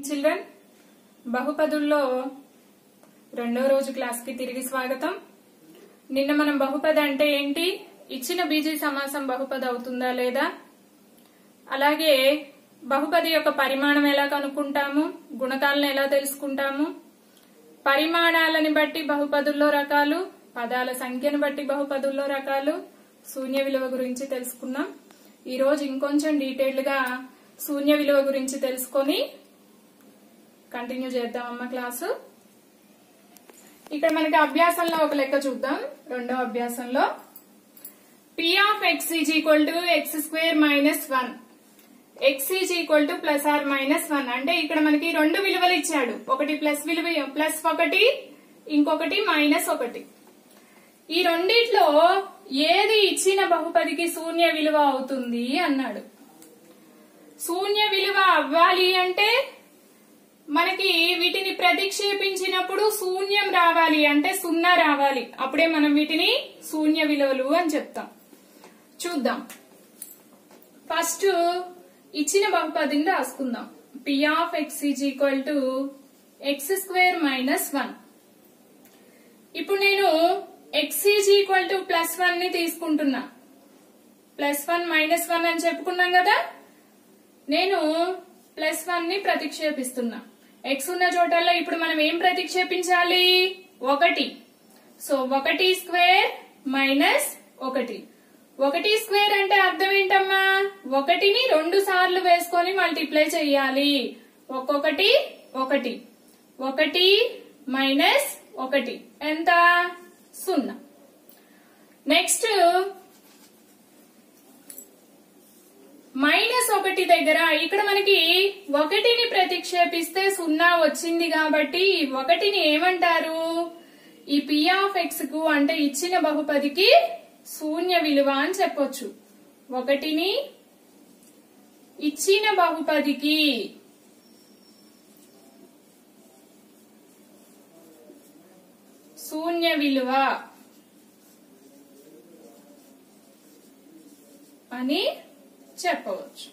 children బహుపదుల్లో రెండో రోజు class కి తిరిగి స్వాగతం నిన్న మనం బహుపది అంటే ఏంటి ఇచ్చిన బీజీ సమాసం బహుపది అవుతుందా లేదా అలాగే బహుపది యొక్క పరిమాణం ఎలా కనుక్కుంటాము గుణకాలను ఎలా తెలుసుకుంటాము పరిమాణాలని బట్టి బహుపదుల్లో రకాలు పదాల సంఖ్యను బట్టి బహుపదుల్లో రకాలు శూన్య విలువ గురించి తెలుసుకున్నాం ఈ రోజు ఇంకొంచెం డీటెయిల్డ్ గా శూన్య విలువ గురించి తెలుసుకొని కంటిన్యూ చేద్దామమ్మ క్లాసు ఇక్కడ మనకి అభ్యాసంలో ఒక లెక్క చూద్దాం రెండో అభ్యాసంలో P of X is equal to X square minus one X is equal to plus R minus one అంటే ఇక్కడ మనకి రెండు విలువలు ఇచ్చాడు ఒకటి ప్లస్ విలువ ప్లస్ ఒకటి ఇంకొకటి మైనస్ ఒకటి ఈ రెండిట్లో ఏది ఇచ్చిన బహుపదికి శూన్య విలువ అవుతుంది అన్నాడు శూన్య విలువ అవ్వాలి అంటే మనకి వీటిని ప్రతిక్షేపించినప్పుడు శూన్యం రావాలి అంటే సున్నా రావాలి అప్పుడే మనం వీటిని శూన్య విలువలు అని చెప్తాం చూద్దాం ఫస్ట్ ఇచ్చిన బహుపదిని రాసుకుందాం P of X is equal to X square minus one ఇప్పుడు నేను X is equal to plus one ని తీసుకుంటున్నా ప్లస్ వన్ మైనస్ వన్ అని చెప్పుకున్నాం కదా నేను ప్లస్ వన్ ని ప్రతిక్షేపిస్తున్నా ఎక్స్ ఉన్న చోటల్లో ఇప్పుడు మనం ఏం ప్రతిక్షేపించాలి ఒకటి సో ఒకటి స్క్వేర్ మైనస్ ఒకటి ఒకటి స్క్వేర్ అంటే అర్థం ఏంటమ్మా ఒకటిని రెండు సార్లు వేసుకొని మల్టిప్లై చెయ్యాలి ఒక్కొక్కటి ఒకటి ఒకటి మైనస్ ఒకటి ఎంత సున్నా నెక్స్ట్ మైనస్ ఒకటి దగ్గర ఇక్కడ మనకి ఒకటిని ప్రతిక్షేపిస్తే సున్నా వచ్చింది కాబట్టి ఈ ఒకటిని ఏమంటారు ఈ పి ఆఫ్ ఎక్స్ కు అంటే ఇచ్చిన బహుపదికి శూన్య విలువ అని చెప్పొచ్చు ఒకటిని ఇచ్చిన బహుపదికి శూన్య విలువ అని చెప్పవచ్చు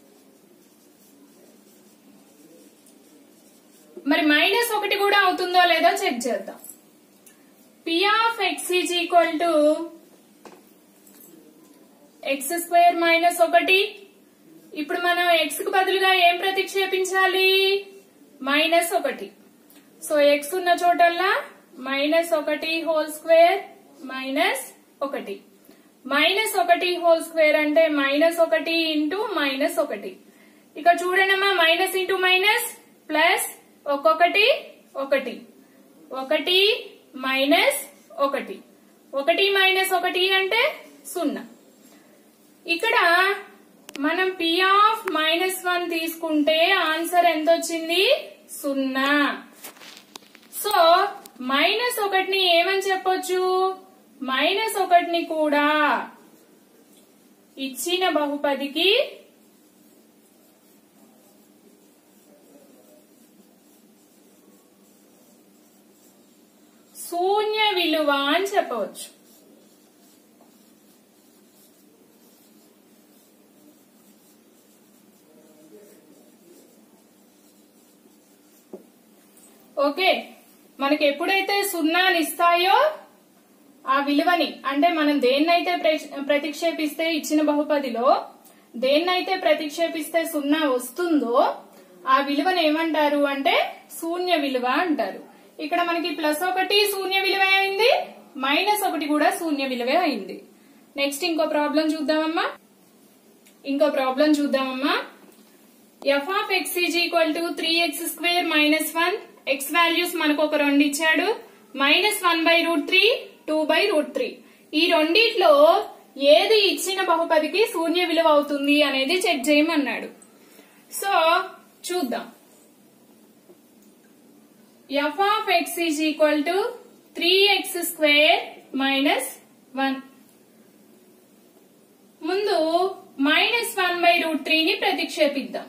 మరి మైనస్ ఒకటి కూడా అవుతుందో లేదో చెక్ చేద్దాం P of X is equal to X square minus ఒకటి ఇప్పుడు మనం ఎక్స్ కు బదులుగా ఏం ప్రతిక్షేపించాలి మైనస్ ఒకటి సో ఎక్స్ ఉన్న చోటల్లా మైనస్ ఒకటి హోల్ స్క్వేర్ మైనస్ ఒకటి మైనస్ ఒకటి హోల్ స్క్వేర్ అంటే మైనస్ ఒకటి ఇంటూ మైనస్ ఒకటి ఇక చూడండమ్మా మైనస్ ఇంటూ మైనస్ ప్లస్ ఒక్కొక్కటి ఒకటి ఒకటి మైనస్ ఒకటి ఒకటి మైనస్ ఒకటి అంటే సున్నా ఇక్కడ మనం పి ఆఫ్ మైనస్ వన్ తీసుకుంటే ఆన్సర్ ఎంత వచ్చింది సున్నా సో మైనస్ ఒకటిని ఏమని చెప్పొచ్చు మైనస్ ఒకటిని కూడా ఇచ్చిన బహుపదికి శూన్య విలువ అని చెప్పవచ్చు ఓకే మనకి ఎప్పుడైతే సున్నాని ఇస్తాయో ఆ విలువని అంటే మనం దేన్నైతే ప్ర- ప్రతిక్షేపిస్తే ఇచ్చిన బహుపదిలో దేన్నైతే ప్రతిక్షేపిస్తే సున్నా వస్తుందో ఆ విలువను ఏమంటారు అంటే శూన్య విలువ అంటారు ఇక్కడ మనకి ప్లస్ ఒకటి శూన్య విలువే అయింది మైనస్ ఒకటి కూడా శూన్య విలువే అయింది నెక్స్ట్ ఇంకో ప్రాబ్లం చూద్దామమ్మా ఇంకో ప్రాబ్లం చూద్దామమ్మా F of X is equal to three X square minus one X values మనకు ఒక రెండు ఇచ్చాడు minus one by root three two by root three ఈ రెండిట్లో ఏది ఇచ్చిన బహుపదికి శూన్య విలువ అవుతుంది అనేది చెక్ చేయమన్నాడు సో చూద్దాం F of X is equal to three X square minus one ముందు మైనస్ వన్ బై రూట్ త్రీని ప్రతిక్షేపిద్దాం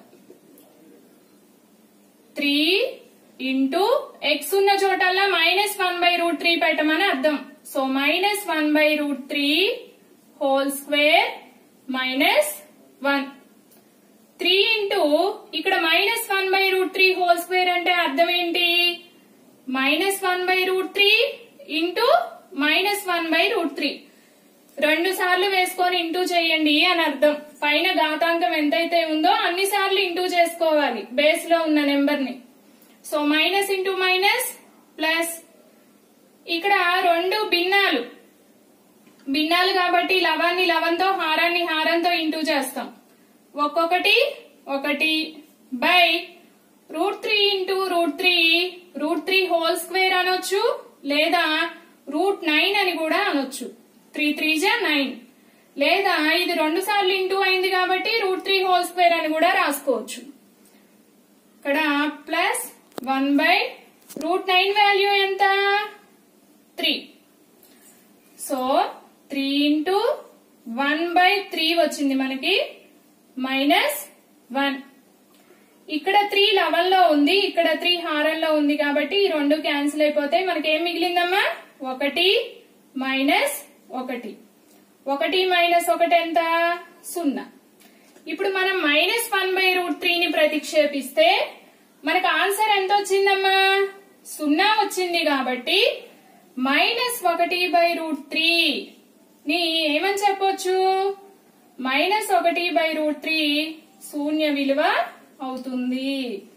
త్రీ ఇంటూ ఎక్స్ ఉన్న చోటల్లా minus one by root three పెట్టమని అర్థం so minus one by root three whole square minus one three into ఇక్కడ minus one by root three whole square అంటే అర్థం ఏంటి minus one by root three into minus one by root three రెండు సార్లు వేసుకొని into చేయండి అని అర్థం పైన ఘాతాంకం ఎంతైతే ఉందో అన్ని సార్లు ఇంటూ చేసుకోవాలి బేస్ లో ఉన్న నెంబర్ ని so minus into minus plus ఇక్కడ రెండు భిన్నాలు భిన్నాలు కాబట్టి లవాన్ని లవంతో హారాన్ని హారంతో ఇంటూ చేస్తాం ఒక్కొక్కటి ఒకటి by root three into root three root three whole square అనొచ్చు లేదా రూట్ నైన్ అని కూడా అనొచ్చు త్రీ త్రీ జా నైన్ లేదా ఇది రెండు సార్లు ఇంటూ అయింది కాబట్టి రూట్ త్రీ హోల్ స్క్వేర్ అని కూడా రాసుకోవచ్చు ఇక్కడ plus one by root nine value ఎంత three so three into one by three వచ్చింది మనకి మైనస్ వన్ ఇక్కడ త్రీ లవల్లో ఉంది ఇక్కడ త్రీ హారంలో ఉంది కాబట్టి ఈ రెండు క్యాన్సిల్ అయిపోతాయి మనకి ఏం మిగిలిందమ్మా ఒకటి మైనస్ ఒకటి ఒకటి మైనస్ ఒకటి ఎంత సున్నా ఇప్పుడు మనం మైనస్ వన్ బై రూట్ త్రీని ప్రతిక్షేపిస్తే మనకు ఆన్సర్ ఎంత వచ్చిందమ్మా సున్నా వచ్చింది కాబట్టి మైనస్ ఒకటి బై రూట్ త్రీ ని ఏమని చెప్పొచ్చు మైనస్ ఒకటి బై రూట్ త్రీ శూన్య విలువ అవుతుంది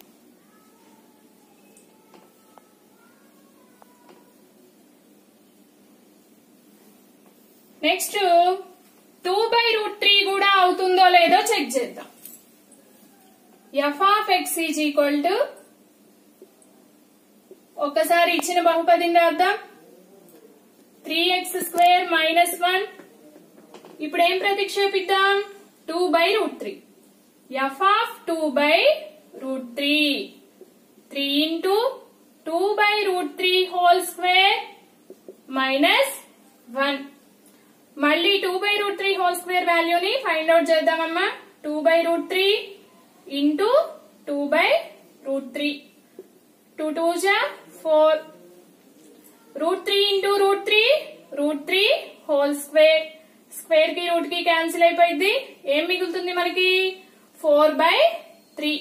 next two by root three కూడా అవుతుందో లేదో చెక్ చేద్దాం F of X is equal to ఒక్కసారి ఇచ్చిన బహుపదిని రాద్దాం three X square minus one ఇప్పుడు ఏం ప్రతిక్షేపిద్దాం two by root three F of two by root three three into two by root three whole square minus one మళ్ళీ two by root three whole square వాల్యూని find out చేద్దామమ్మా two by root three into two by root three two two జా four root three into root three root three whole square square కి root కి cancel అయిపోయింది ఏం మిగులుతుంది మనకి four by three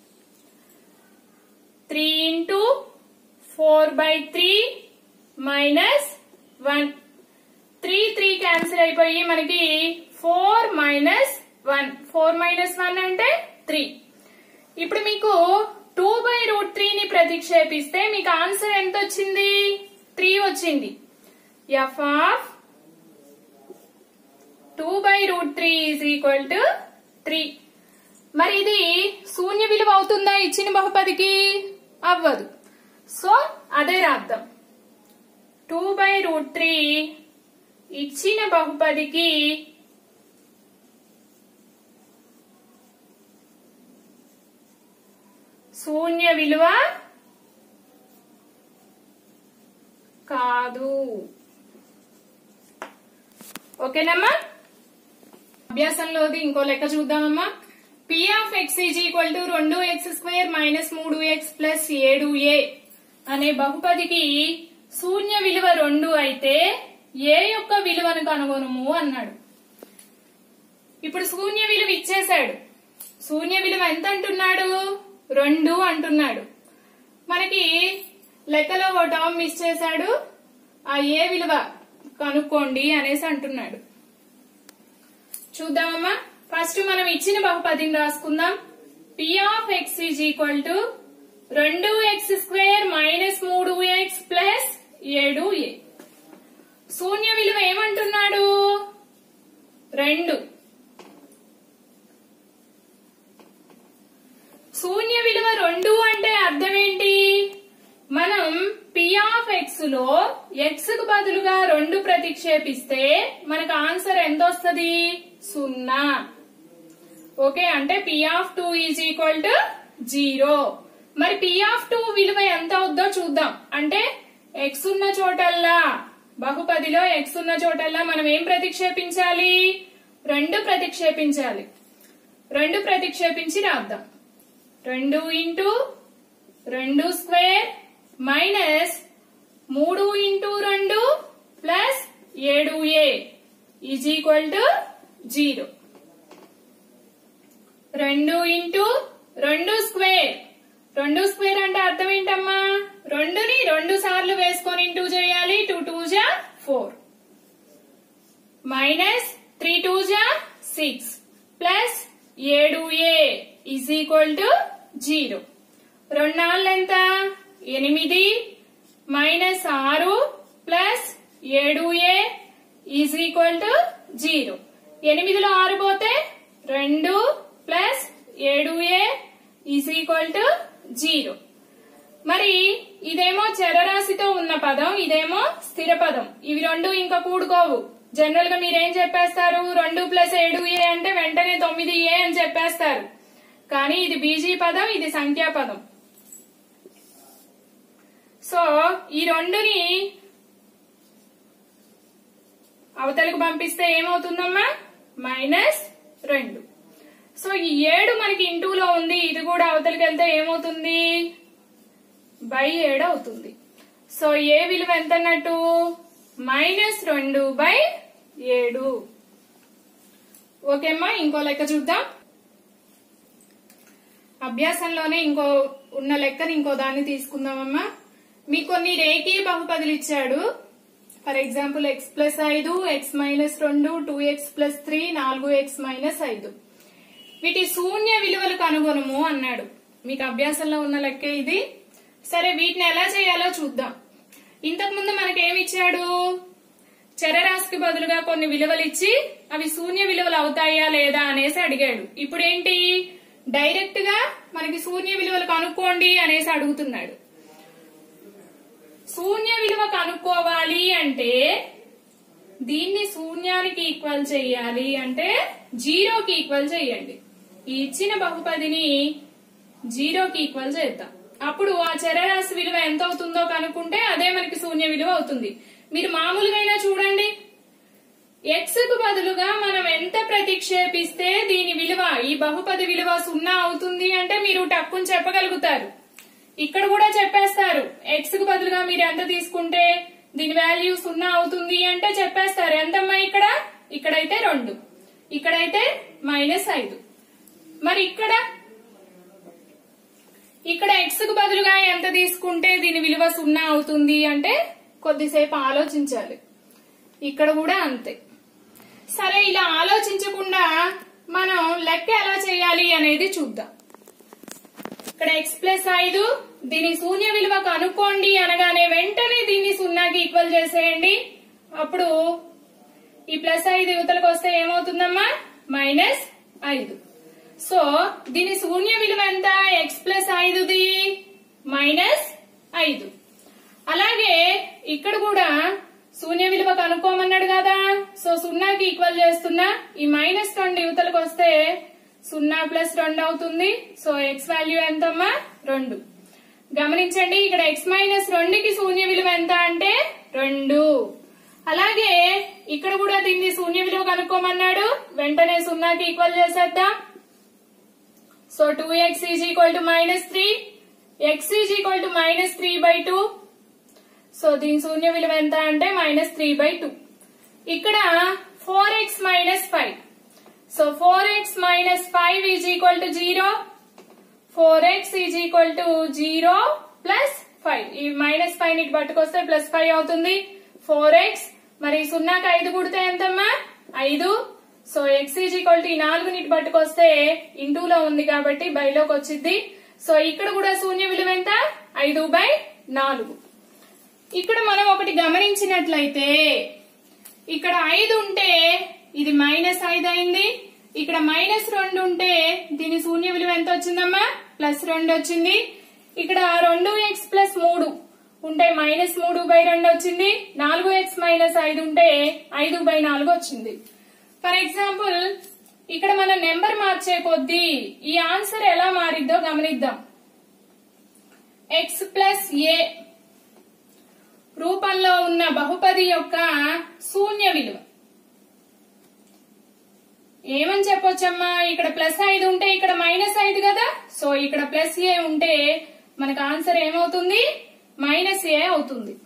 three into four by three minus one three three cancel అయిపోయి మనకి four minus one four minus one అంటే three ఇప్పుడు మీకు టూ బై రూట్ త్రీని ప్రతిక్షేపిస్తే మీకు ఆన్సర్ ఎంత వచ్చింది త్రీ వచ్చింది F of two by root three is equal to three మరి ఇది శూన్య విలువ అవుతుందా ఇచ్చిన బహుపదికి అవ్వదు సో అదే రాద్దాం టూ బై రూట్ త్రీ ఇచ్చిన బహుపదికి శూన్య విలువ కాదు ఓకేనమ్మా అభ్యాసంలోది ఇంకో లెక్క చూద్దామమ్మా P of X is equal to రెండు ఎక్స్ స్క్వేర్ మైనస్ మూడు ఎక్స్ ప్లస్ ఏడు ఏ అనే బహుపదికి శూన్య విలువ రెండు అయితే ఏ యొక్క విలువను కనుగొనము అన్నాడు ఇప్పుడు శూన్య విలువ ఇచ్చేశాడు శూన్య విలువ ఎంత అంటున్నాడు రెండు అంటున్నాడు మనకి లెక్కలో ఓ టర్మ్ మిస్ చేశాడు ఆ ఏ విలువ కనుక్కోండి అనేసి అంటున్నాడు చూద్దామమ్మా ఫస్ట్ మనం ఇచ్చిన బహుపదిని రాసుకుందాం P of X is equal to రెండు ఎక్స్ స్క్వేర్ మైనస్ మూడు ఎక్స్ ప్లస్ ఏడు ఏ శూన్య విలువ ఏమంటున్నాడు రెండు శూన్య విలువ రెండు అంటే అర్థం ఏంటి మనం పి ఆఫ్ ఎక్స్ లో ఎక్స్ కు బదులుగా రెండు ప్రతిక్షేపిస్తే మనకు ఆన్సర్ ఎంత వస్తుంది సున్నా ఓకే అంటే P of two is equal to zero మరి పి ఆఫ్ టూ విలువ ఎంత అవుద్దో చూద్దాం అంటే ఎక్స్ ఉన్న చోటల్లా బహుపదిలో ఎక్స్ ఉన్న చోటల్లా మనం ఏం ప్రతిక్షేపించాలి రెండు ప్రతిక్షేపించాలి రెండు ప్రతిక్షేపించి రాద్దాం రెండు ఇంటూ రెండు స్క్వేర్ మైనస్ మూడు ఇంటూ రెండు ప్లస్ ఏడు A is equal to zero రెండు ఇంటూ రెండు స్క్వేర్ రెండు స్క్వేర్ అంటే అర్థం ఏంటమ్మా రెండుని రెండు సార్లు వేసుకొని ఇంటూ చేయాలి టూ టూ జా ఫోర్ మైనస్ త్రీ టూ జా సిక్స్ ప్లస్ ఏడు A is equal to zero రెండు నాలుగు ఎంత ఎనిమిది మైనస్ ఆరు ప్లస్ ఏడు A is equal to zero ఎనిమిదిలో ఆరు పోతే రెండు ప్లస్ ఏడు A is equal to zero మరి ఇదేమో చరరాశితో ఉన్న పదం ఇదేమో స్థిర పదం ఇవి రెండు ఇంకా కూడుకోవు జనరల్ గా మీరేం చెప్పేస్తారు రెండు ప్లస్ ఏడు ఏ అంటే వెంటనే తొమ్మిది ఏ అని చెప్పేస్తారు కానీ ఇది బీజీ పదం ఇది సంఖ్యా పదం సో ఈ రెండుని అవతలకు పంపిస్తే ఏమవుతుందమ్మా మైనస్ రెండు సో ఈ ఏడు మనకి ఇంటూలో ఉంది ఇది కూడా అవతలకి వెళ్తే ఏమవుతుంది బై ఏడు అవుతుంది సో ఏ విలువ ఎంత అన్నట్టు మైనస్ రెండు బై ఏడు ఓకేమ్మా ఇంకో లెక్క చూద్దాం అభ్యాసంలోనే ఇంకో ఉన్న లెక్కని ఇంకో దాన్ని తీసుకుందామమ్మా మీకు కొన్ని రేఖీయ బహుపదులు ఇచ్చాడు ఫర్ ఎగ్జాంపుల్ ఎక్స్ ప్లస్ ఐదు ఎక్స్ మైనస్ రెండు టూ ఎక్స్ ప్లస్ త్రీ నాలుగు ఎక్స్ మైనస్ ఐదు వీటి శూన్య విలువలు కనుగొనము అన్నాడు మీకు అభ్యాసంలో ఉన్న లెక్క ఇది సరే వీటిని ఎలా చేయాలో చూద్దాం ఇంతకు ముందు మనకేమి ఇచ్చాడు చరరాశికి బదులుగా కొన్ని విలువలు ఇచ్చి అవి శూన్య విలువలు అవుతాయా లేదా అనేసి అడిగాడు ఇప్పుడు ఏంటి డైరెక్ట్ గా మనకి శూన్య విలువలు కనుక్కోండి అనేసి అడుగుతున్నాడు శూన్య విలువ కనుక్కోవాలి అంటే దీన్ని శూన్యానికి ఈక్వల్ చేయాలి అంటే జీరోకి ఈక్వల్ చేయండి ఈ ఇచ్చిన బహుపదిని జీరోకి ఈక్వల్ చేద్దాం అప్పుడు ఆ చరరాశి విలువ ఎంత అవుతుందో కనుక్కుంటే అదే మనకి శూన్య విలువ అవుతుంది మీరు మామూలుగా అయినా చూడండి ఎక్స్ కు బదులుగా మనం ఎంత ప్రతిక్షేపిస్తే దీని విలువ ఈ బహుపది విలువ సున్నా అవుతుంది అంటే మీరు టక్కుని చెప్పగలుగుతారు ఇక్కడ కూడా చెప్పేస్తారు ఎక్స్ కు బదులుగా మీరు ఎంత తీసుకుంటే దీని వాల్యూ సున్నా అవుతుంది అంటే చెప్పేస్తారు ఎంతమ్మా ఇక్కడ ఇక్కడైతే రెండు ఇక్కడైతే మైనస్ ఐదు మరి ఇక్కడ ఇక్కడ ఎక్స్ కు బదులుగా ఎంత తీసుకుంటే దీని విలువ సున్నా అవుతుంది అంటే కొద్దిసేపు ఆలోచించాలి ఇక్కడ కూడా అంతే సరే ఇలా ఆలోచించకుండా మనం లెక్క ఎలా చేయాలి అనేది చూద్దాం ఇక్కడ ఎక్స్ ప్లస్ ఐదు దీని శూన్య విలువ కనుక్కోండి అనగానే వెంటనే దీన్ని సున్నాకి ఈక్వల్ చేసేయండి అప్పుడు ఈ ప్లస్ ఐదు యువతలకు వస్తే ఏమవుతుందమ్మా మైనస్ ఐదు సో దీని శూన్య విలువ ఎంత ఎక్స్ ప్లస్ ఐదుది మైనస్ ఐదు అలాగే ఇక్కడ కూడా శూన్య విలువ కనుక్కోమన్నాడు కదా సో సున్నాకి ఈక్వల్ చేస్తున్నా ఈ మైనస్ రెండు యువతలకు వస్తే సున్నా ప్లస్ రెండు అవుతుంది సో ఎక్స్ వాల్యూ ఎంతమ్మా రెండు గమనించండి ఇక్కడ ఎక్స్ మైనస్ రెండుకి శూన్య విలువ ఎంత అంటే రెండు అలాగే ఇక్కడ కూడా దీన్ని శూన్య విలువ కనుక్కోమన్నాడు వెంటనే సున్నాకి ఈక్వల్ చేసేద్దాం so two X is equal to minus three X is equal to minus three by two so దీని శూన్య విలువ ఎంత అంటే మైనస్ త్రీ బై టూ ఇక్కడ four X minus five so four X minus five is equal to zero four X is equal to zero plus five ఈ minus five ఇటు పట్టుకొస్తే plus five అవుతుంది ఫోర్ ఎక్స్ మరి సున్నాకి ఐదు కుడితే ఎంతమ్మా ఐదు so X is equal to ఈ నాలుగు ఇటు పట్టుకొస్తే ఇంటూలో ఉంది కాబట్టి బైలోకి వచ్చింది సో ఇక్కడ కూడా శూన్య విలువ ఎంత ఐదు బై నాలుగు ఇక్కడ మనం ఒకటి గమనించినట్లయితే ఇక్కడ ఐదు ఉంటే ఇది మైనస్ ఐదు అయింది ఇక్కడ మైనస్ రెండు ఉంటే దీని శూన్య విలువ ఎంత వచ్చిందమ్మా ప్లస్ రెండు వచ్చింది ఇక్కడ రెండు ఎక్స్ ప్లస్ మూడు ఉంటే మైనస్ మూడు బై రెండు వచ్చింది నాలుగు ఎక్స్ మైనస్ ఐదు ఉంటే ఐదు బై నాలుగు వచ్చింది ఫర్ ఎగ్జాంపుల్ ఇక్కడ మనం నెంబర్ మార్చే కొద్దీ ఈ ఆన్సర్ ఎలా మారిద్దో గమనిద్దాం ఎక్స్ ప్లస్ ఏ రూపంలో ఉన్న బహుపది యొక్క శూన్య విలువ ఏమని చెప్పొచ్చమ్మా ఇక్కడ ప్లస్ ఐదు ఉంటే ఇక్కడ మైనస్ ఐదు కదా సో ఇక్కడ ప్లస్ ఏ ఉంటే మనకు ఆన్సర్ ఏమవుతుంది మైనస్ ఏ అవుతుంది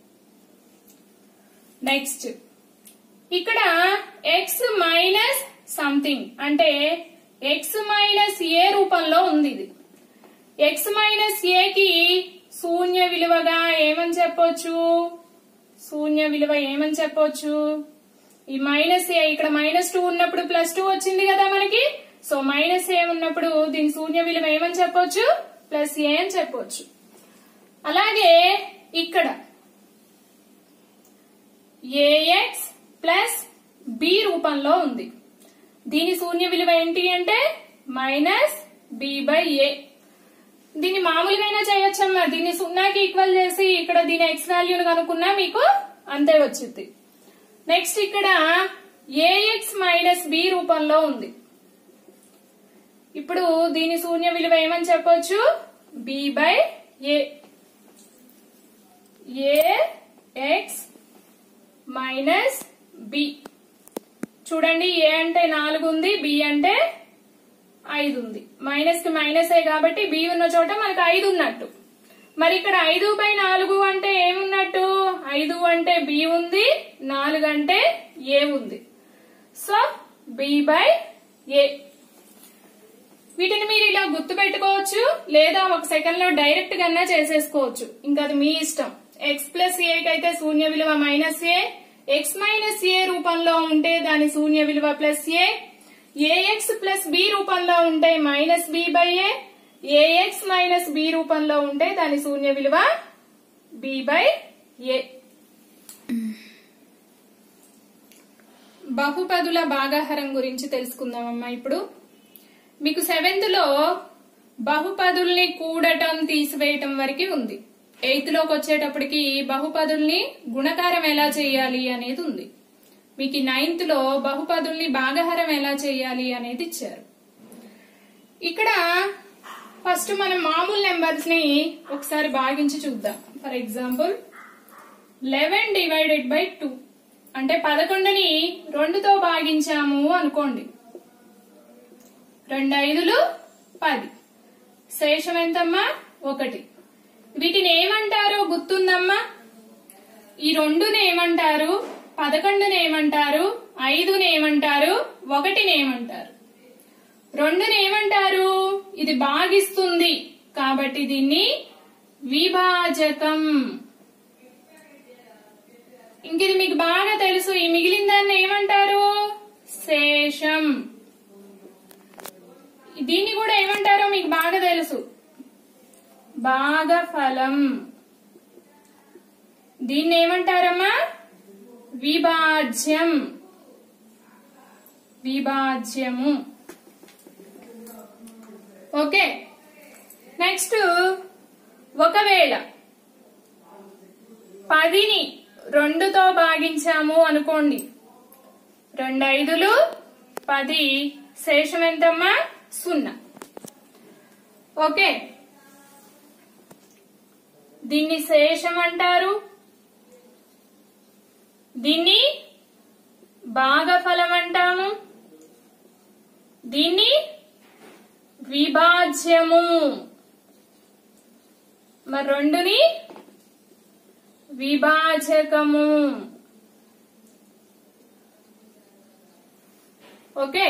నెక్స్ట్ ఇక్కడ ఎక్స్ మైనస్ సంథింగ్ అంటే ఎక్స్ మైనస్ ఏ రూపంలో ఉంది ఇది ఎక్స్ మైనస్ ఏకి శూన్య విలువగా ఏమని చెప్పొచ్చు శూన్య విలువ ఏమని చెప్పొచ్చు ఈ మైనస్ ఏ ఇక్కడ మైనస్ టూ ఉన్నప్పుడు ప్లస్ టూ వచ్చింది కదా మనకి సో మైనస్ ఏ ఉన్నప్పుడు దీని శూన్య విలువ ఏమని చెప్పొచ్చు ప్లస్ ఏ అని చెప్పొచ్చు అలాగే ఇక్కడ ఏఎక్స్ ప్లస్ బి రూపంలో ఉంది దీని శూన్య విలువ ఏంటి అంటే మైనస్ బి బై ఏ దీన్ని మామూలుగా చేయొచ్చమ్మా దీన్ని సున్నాకి ఈక్వల్ చేసి ఇక్కడ దీని ఎక్స్ వాల్యూని కనుక్కున్నా మీకు అంతే వచ్చింది నెక్స్ట్ ఇక్కడ ఏఎక్స్ మైనస్ బి రూపంలో ఉంది ఇప్పుడు దీని శూన్య విలువ ఏమని చెప్పొచ్చు B by A A X minus B చూడండి ఏ అంటే నాలుగు ఉంది బి అంటే ఐదు ఉంది మైనస్ కి మైనస్ ఏ కాబట్టి బి ఉన్న చోట మనకు ఐదు ఉన్నట్టు మరి ఇక్కడ ఐదు బై నాలుగు అంటే ఏమున్నట్టు ఐదు అంటే బి ఉంది నాలుగు అంటే ఏ ఉంది సో బి బై ఏ వీటిని మీరు ఇలా గుర్తు పెట్టుకోవచ్చు లేదా ఒక సెకండ్ లో డైరెక్ట్ గా చేసేసుకోవచ్చు ఇంకా అది మీ ఇష్టం ఎక్స్ ప్లస్ ఏ అయితే శూన్య విలువ minus A X minus A రూపంలో ఉంటే దాని శూన్య విలువ plus A A X plus B రూపంలో ఉంటే minus B by A A X minus B రూపంలో ఉంటే దాని శూన్య విలువ బి బై ఏ బహుపదుల భాగాహారం గురించి తెలుసుకుందామమ్మా ఇప్పుడు మీకు సెవెంత్ లో బహుపదుల్ని కూడటం తీసివేయటం వరకు ఉంది ఎయిత్ లోకి వచ్చేటప్పటికి బహుపదుల్ని గుణకారం ఎలా చేయాలి అనేది ఉంది మీకు నైన్త్ లో బహుపదుల్ని భాగహారం ఎలా చేయాలి అనేది ఇచ్చారు ఇక్కడ ఫస్ట్ మనం మామూలు నెంబర్స్ ని ఒకసారి భాగించి చూద్దాం for example eleven divided by two అంటే పదకొండుని రెండుతో భాగించాము అనుకోండి రెండు ఐదులు పది శేషం ఎంతమ్మా ఒకటి వీటిని ఏమంటారు గుర్తుందమ్మా ఈ రెండుని ఏమంటారు పదకొండుని ఏమంటారు ఐదుని ఏమంటారు ఒకటిని ఏమంటారు రెండుని ఏమంటారు ఇది భాగిస్తుంది కాబట్టి దీన్ని విభాజకం ఇంక ఇది మీకు బాగా తెలుసు ఈ మిగిలిన దాన్ని ఏమంటారు శేషం దీన్ని కూడా ఏమంటారో మీకు బాగా తెలుసు భాగఫలం దీన్ని ఏమంటారమ్మా విభాజ్యం విభాజ్యము ఓకే నెక్స్ట్ ఒకవేళ పదిని రెండుతో భాగించాము అనుకోండి రెండు ఐదులు పది శేషం ఎంతమ్మా సున్నా ఓకే దీన్ని శేషం అంటారు దీన్ని భాగఫలం అంటాము దీన్ని విభాజ్యము మరి రెండుని విభాజకము ఓకే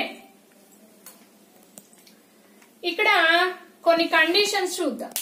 ఇక్కడ కొన్ని కండిషన్స్ చూద్దాం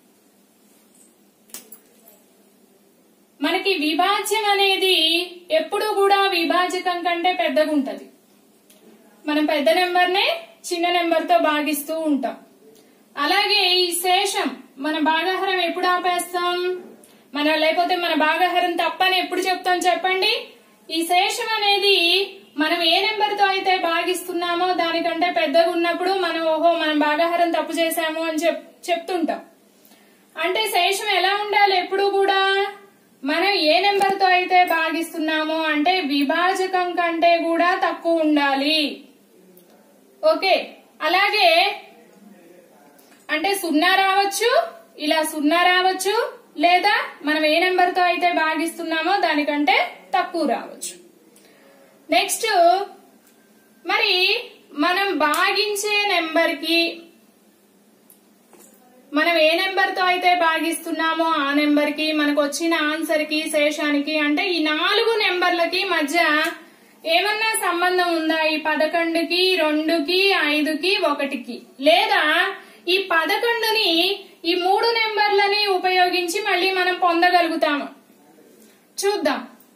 మనకి విభాజ్యం అనేది ఎప్పుడు కూడా విభాజకం కంటే పెద్దగా ఉంటది మనం పెద్ద నెంబర్నే చిన్న నెంబర్ తో భాగిస్తూ ఉంటాం అలాగే ఈ శేషం మన భాగాహారం ఎప్పుడు ఆపేస్తాం మన లేకపోతే మన భాగాహారం తప్పని ఎప్పుడు చెప్తాం చెప్పండి ఈ శేషం అనేది మనం ఏ నెంబర్ తో అయితే భాగిస్తున్నామో దానికంటే పెద్దగా ఉన్నప్పుడు మనం ఓహో మనం భాగాహారం తప్పు చేశాము అని చెప్ చెప్తుంటాం అంటే శేషం ఎలా ఉండాలి ఎప్పుడు కూడా మనం ఏ నెంబర్ తో అయితే భాగిస్తున్నామో అంటే విభాజకం కంటే కూడా తక్కువ ఉండాలి ఓకే అలాగే అంటే సున్నా రావచ్చు ఇలా సున్నా రావచ్చు లేదా మనం ఏ నెంబర్ తో అయితే భాగిస్తున్నామో దానికంటే తక్కువ రావచ్చు నెక్స్ట్ మరి మనం భాగించే నెంబర్ కి మనం ఏ నెంబర్ తో అయితే భాగిస్తున్నామో ఆ నెంబర్ కి మనకు వచ్చిన ఆన్సర్ కి శేషానికి అంటే ఈ నాలుగు నెంబర్లకి మధ్య ఏమన్నా సంబంధం ఉందా ఈ పదకొండుకి రెండుకి ఐదుకి ఒకటికి లేదా ఈ పదకొండుని ఈ మూడు నెంబర్లని ఉపయోగించి మళ్ళీ మనం పొందగలుగుతాము చూద్దాం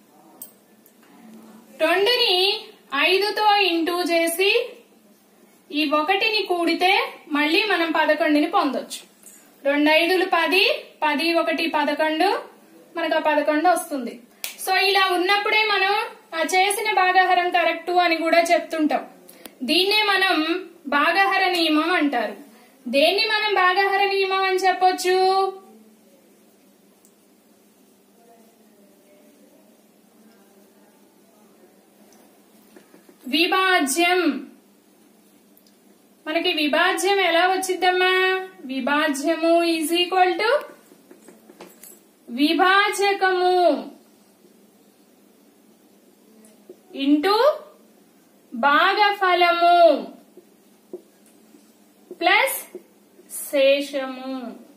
రెండుని ఐదుతో ఇంటూ చేసి ఈ ఒకటిని కూడితే మళ్ళీ మనం పదకొండుని పొందొచ్చు రెండు ఐదులు పది పది ఒకటి పదకొండు మనకు ఆ పదకొండు వస్తుంది సో ఇలా ఉన్నప్పుడే మనం ఆ చేసిన భాగాహారం కరెక్ట్ అని కూడా చెప్తుంటాం దీన్నే మనం భాగాహార నియమం అంటారు దేన్ని మనం భాగాహార నియమం అని చెప్పొచ్చు విభాజ్యం మనకి విభాజ్యం ఎలా వచ్చిద్దమ్మా విభాజ్యము ఈజ్ ఈక్వల్ టు విభాజకము ఇంటూ భాగఫలము ప్లస్ శేషము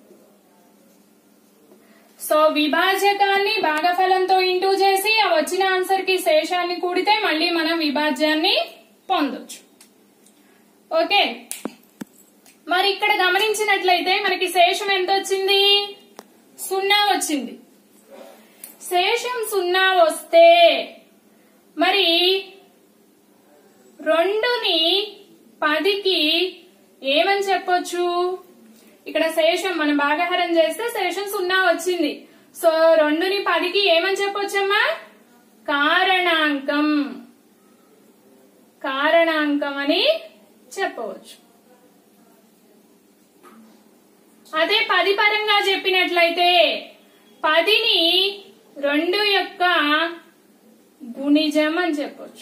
సో విభాజకాన్ని భాగఫలంతో ఇంటూ చేసి ఆ వచ్చిన ఆన్సర్ కి శేషాన్ని కూడితే మళ్ళీ మనం విభాజ్యాన్ని పొందొచ్చు ఓకే మరి ఇక్కడ గమనించినట్లయితే మనకి శేషం ఎంత వచ్చింది సున్నా వచ్చింది శేషం సున్నా వస్తే మరి రెండుని పదికి ఏమని చెప్పొచ్చు ఇక్కడ శేషం మనం భాగాహారం చేస్తే శేషం సున్నా వచ్చింది సో రెండుని పదికి ఏమని చెప్పొచ్చమ్మా కారణాంకం కారణాంకం అని చెప్పవచ్చు అదే పది పరంగా చెప్పినట్లయితే పదిని రెండు యొక్క గుణిజం అని చెప్పొచ్చు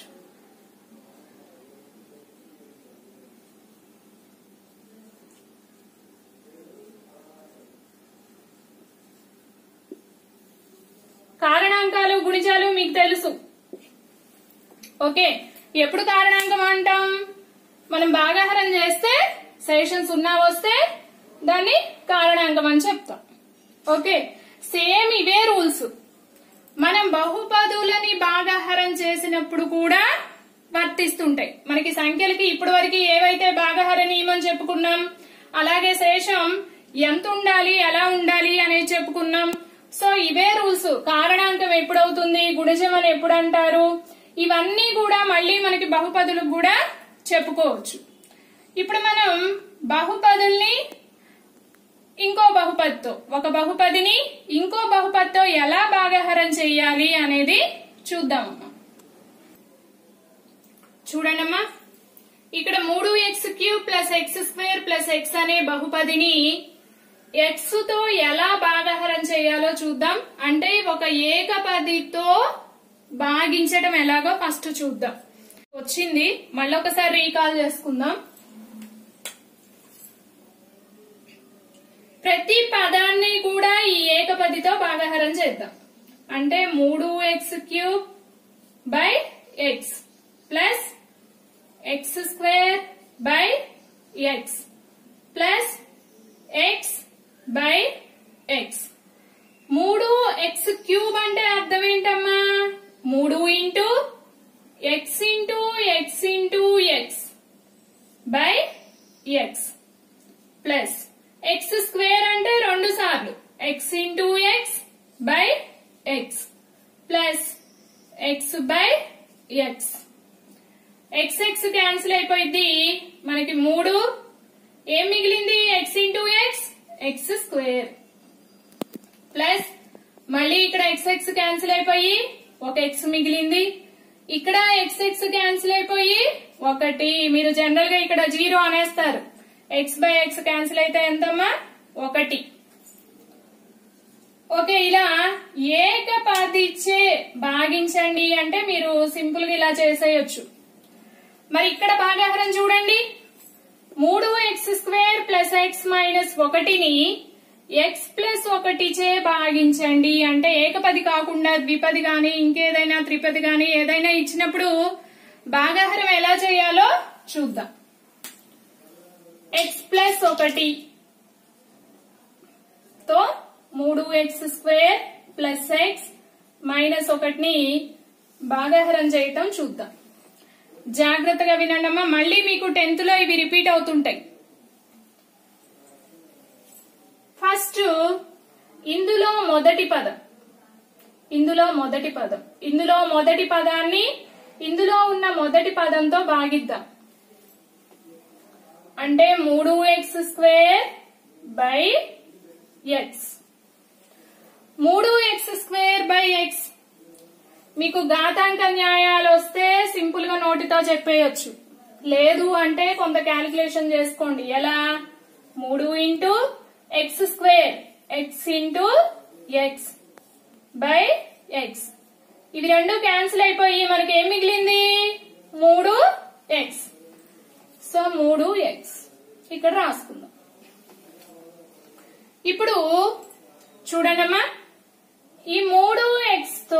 కారణాంకాలు గుణిజాలు మీకు తెలుసు ఓకే ఎప్పుడు కారణాంకం అంటాం మనం భాగాహారం చేస్తే సెషన్ సున్నా వస్తే దాన్ని కారణాంకం అని చెప్తాం ఓకే సేమ్ ఇవే రూల్స్ మనం బహుపదులని భాగాహారం చేసినప్పుడు కూడా వర్తిస్తుంటాయి మనకి సంఖ్యలకి ఇప్పటి వరకు ఏవైతే భాగాహార నియమం చెప్పుకున్నాం అలాగే శేషం ఎంత ఉండాలి ఎలా ఉండాలి అనేది చెప్పుకున్నాం సో ఇవే రూల్స్ కారణాంకం ఎప్పుడవుతుంది గుణజం అని ఎప్పుడు అంటారు ఇవన్నీ కూడా మళ్ళీ మనకి బహుపదులకు కూడా చెప్పుకోవచ్చు ఇప్పుడు మనం బహుపదుల్ని ఇంకో బహుపదితో ఒక బహుపదిని ఇంకో బహుపదితో ఎలా భాగాహారం చేయాలి అనేది చూద్దామమ్మా చూడండమ్మా ఇక్కడ మూడు X cube plus X square plus X అనే బహుపదిని ఎక్స్ తో ఎలా భాగాహారం చేయాలో చూద్దాం అంటే ఒక ఏకపదితో భాగించడం ఎలాగో ఫస్ట్ చూద్దాం వచ్చింది మళ్ళీ ఒకసారి రీకాల్ చేసుకుందాం ప్రతి పదాన్ని కూడా ఈ ఏకపదితో భాగాహారం చేద్దాం అంటే మూడు X cube by X plus X square by X plus X by X మూడు ఎక్స్ క్యూబ్ అంటే అర్థం ఏంటమ్మా మూడు into X into X into X by X plus X square అంటే రెండు సార్లు X into X by X plus X by X X X cancel అయిపోయింది మనకి మూడు ఏం మిగిలింది X into X X square plus మళ్ళీ ఇక్కడ ఎక్స్ ఎక్స్ క్యాన్సిల్ అయిపోయి ఒక ఎక్స్ మిగిలింది ఇక్కడ ఎక్స్ ఎక్స్ క్యాన్సిల్ అయిపోయి ఒకటి మీరు జనరల్ గా ఇక్కడ జీరో అనేస్తారు ఎక్స్ బై ఎక్స్ క్యాన్సిల్ అయితే ఎంతమ్మా ఒకటి ఓకే ఇలా ఏకపాదిచ్చే భాగించండి అంటే మీరు సింపుల్ గా ఇలా చేసేయొచ్చు మరి ఇక్కడ భాగాహారం చూడండి మూడు X square plus X minus ఒకటిని ఎక్స్ ప్లస్ ఒకటి చే భాగించండి అంటే ఏకపది కాకుండా ద్విపది గాని ఇంకేదైనా త్రిపది గాని ఏదైనా ఇచ్చినప్పుడు భాగాహారం ఎలా చేయాలో చూద్దాం ఎక్స్ ప్లస్ ఒకటి తో మూడు X square plus X minus ఒకటిని భాగాహారం చేయటం చూద్దాం జాగ్రత్తగా వినండమ్మా మళ్ళీ మీకు టెన్త్ లో ఇవి రిపీట్ అవుతుంటాయి ఫస్ట్ ఇందులో మొదటి పదం ఇందులో మొదటి పదం ఇందులో మొదటి పదాన్ని ఇందులో ఉన్న మొదటి పదంతో భాగిద్దాం అంటే మూడు ఎక్స్ స్క్వేర్ బై ఎక్స్ మూడు ఎక్స్ స్క్వేర్ బై ఎక్స్ మీకు ఘాతాంక న్యాయాలు వస్తే సింపుల్ గా నోటితో చెప్పేయొచ్చు లేదు అంటే కొంత క్యాలిక్యులేషన్ చేసుకోండి ఎలా మూడు into X square X into X by X ఇవి రెండు క్యాన్సిల్ అయిపోయి మనకి ఏం మిగిలింది మూడు ఎక్స్ సో మూడు ఎక్స్ ఇక్కడ రాసుకుందాం ఇప్పుడు చూడండమ్మా ఈ మూడు ఎక్స్ తో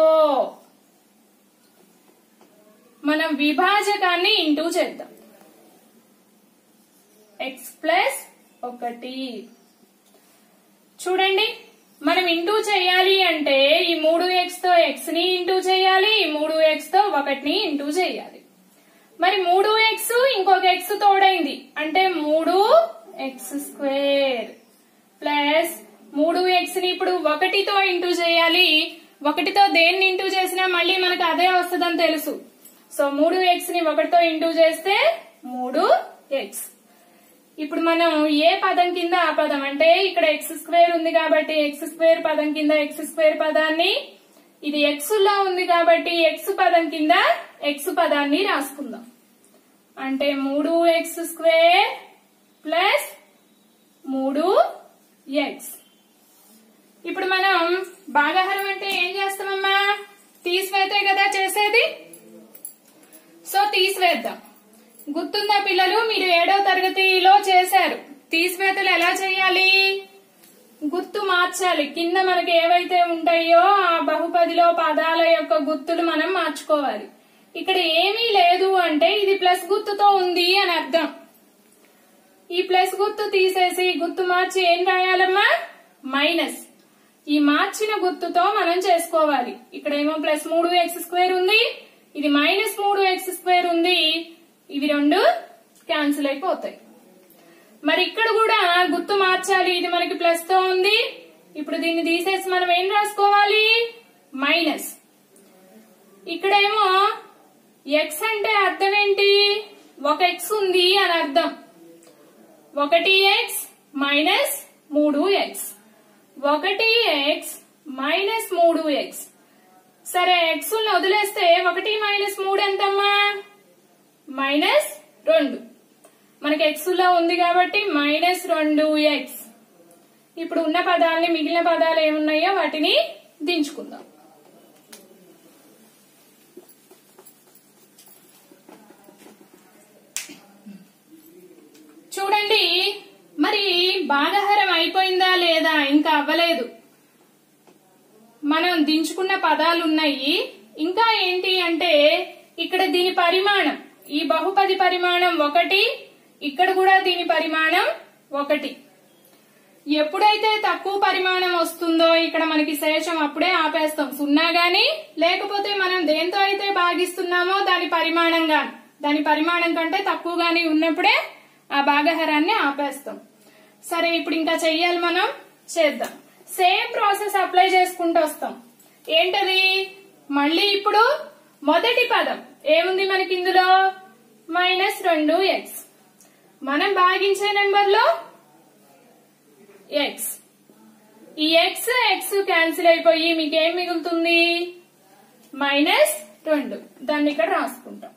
మనం విభాజకాన్ని ఇంటూ చేద్దాం ఎక్స్ ప్లస్ ఒకటి చూడండి మనం ఇంటూ చేయాలి అంటే ఈ మూడు ఎక్స్ తో ఎక్స్ ని ఇంటూ చేయాలి ఈ మూడు ఎక్స్ తో ఒకటిని ఇంటూ చేయాలి మరి మూడు ఎక్స్ ఇంకొక ఎక్స్ తోడైంది అంటే మూడు ఎక్స్ స్క్వేర్ ప్లస్ మూడు ఎక్స్ ని ఇప్పుడు ఒకటితో ఇంటూ చేయాలి ఒకటితో దేన్ని ఇంటూ చేసినా మళ్ళీ మనకు అదే వస్తుందని తెలుసు సో మూడు ఎక్స్ ని ఒకటితో ఇంటూ చేస్తే మూడు ఎక్స్ ఇప్పుడు మనం ఏ పదం కింద ఆ పదం అంటే ఇక్కడ ఎక్స్ స్క్వేర్ ఉంది కాబట్టి ఎక్స్ స్క్వేర్ పదం కింద ఎక్స్ స్క్వేర్ పదాన్ని ఇది ఎక్స్ లో ఉంది కాబట్టి ఎక్స్ పదం కింద ఎక్స్ పదాన్ని రాసుకుందాం అంటే మూడు ఎక్స్ స్క్వేర్ ప్లస్ మూడు ఎక్స్ ఇప్పుడు మనం భాగాహారం అంటే ఏం చేస్తామమ్మా తీసివేతే కదా చేసేది సో తీసివేద్దాం గుర్తుందా పిల్లలు మీరు ఏడో తరగతిలో చేశారు తీసివేతలు ఎలా చేయాలి గుర్తు మార్చాలి కింద మనకి ఏవైతే ఉంటాయో ఆ బహుపదిలో పదాల యొక్క గుర్తులు మనం మార్చుకోవాలి ఇక్కడ ఏమీ లేదు అంటే ఇది ప్లస్ గుర్తుతో ఉంది అని అర్థం ఈ ప్లస్ గుర్తు తీసేసి గుర్తు మార్చి ఏం రాయాలమ్మా మైనస్ ఈ మార్చిన గుర్తుతో మనం చేసుకోవాలి ఇక్కడ ఏమో ప్లస్ మూడు ఎక్స్ స్క్వేర్ ఉంది ఇది మైనస్ మూడు ఎక్స్ స్క్వేర్ ఉంది ఇవి రెండు క్యాన్సిల్ అయిపోతాయి మరి ఇక్కడ కూడా గుర్తు మార్చాలి ఇది మనకి ప్లస్ తో ఉంది ఇప్పుడు దీన్ని తీసేసి మనం ఏం రాసుకోవాలి మైనస్ ఇక్కడేమో ఎక్స్ అంటే అర్థం ఏంటి ఒక ఎక్స్ ఉంది అని అర్థం ఒకటి ఎక్స్ మైనస్ మూడు ఎక్స్ ఒకటి ఎక్స్ మైనస్ మూడు ఎక్స్ సరే ఎక్స్ వదిలేస్తే ఒకటి మైనస్ మూడు ఎంతమ్మా మైనస్ రెండు మనకి ఎక్స్ లో ఉంది కాబట్టి మైనస్ రెండు ఎక్స్ ఇప్పుడు ఉన్న పదాలని మిగిలిన పదాలు ఏమున్నాయో వాటిని దించుకుందాం చూడండి మరి భాగహారం అయిపోయిందా లేదా ఇంకా అవ్వలేదు మనం దించుకున్న పదాలు ఉన్నాయి ఇంకా ఏంటి అంటే ఇక్కడ దీని పరిమాణం ఈ బహుపది పరిమాణం ఒకటి ఇక్కడ కూడా దీని పరిమాణం ఒకటి ఎప్పుడైతే తక్కువ పరిమాణం వస్తుందో ఇక్కడ మనకి శేషం అప్పుడే ఆపేస్తాం సున్నా గాని లేకపోతే మనం దేంతో అయితే భాగిస్తున్నామో దాని పరిమాణం గాని దాని పరిమాణం కంటే తక్కువ గాని ఉన్నప్పుడే ఆ భాగహారాన్ని ఆపేస్తాం సరే ఇప్పుడు ఇంకా చెయ్యాలి మనం చేద్దాం సేమ్ ప్రాసెస్ అప్లై చేసుకుంటూ వస్తాం ఏంటది మళ్ళీ ఇప్పుడు మొదటి పదం ఏముంది మనకి ఇందులో మైనస్ రెండు ఎక్స్ మనం భాగించే నెంబర్లో ఎక్స్ ఈ ఎక్స్ ఎక్స్ క్యాన్సిల్ అయిపోయి మీకేం మిగులుతుంది మైనస్ రెండు దాన్ని ఇక్కడ రాసుకుంటాం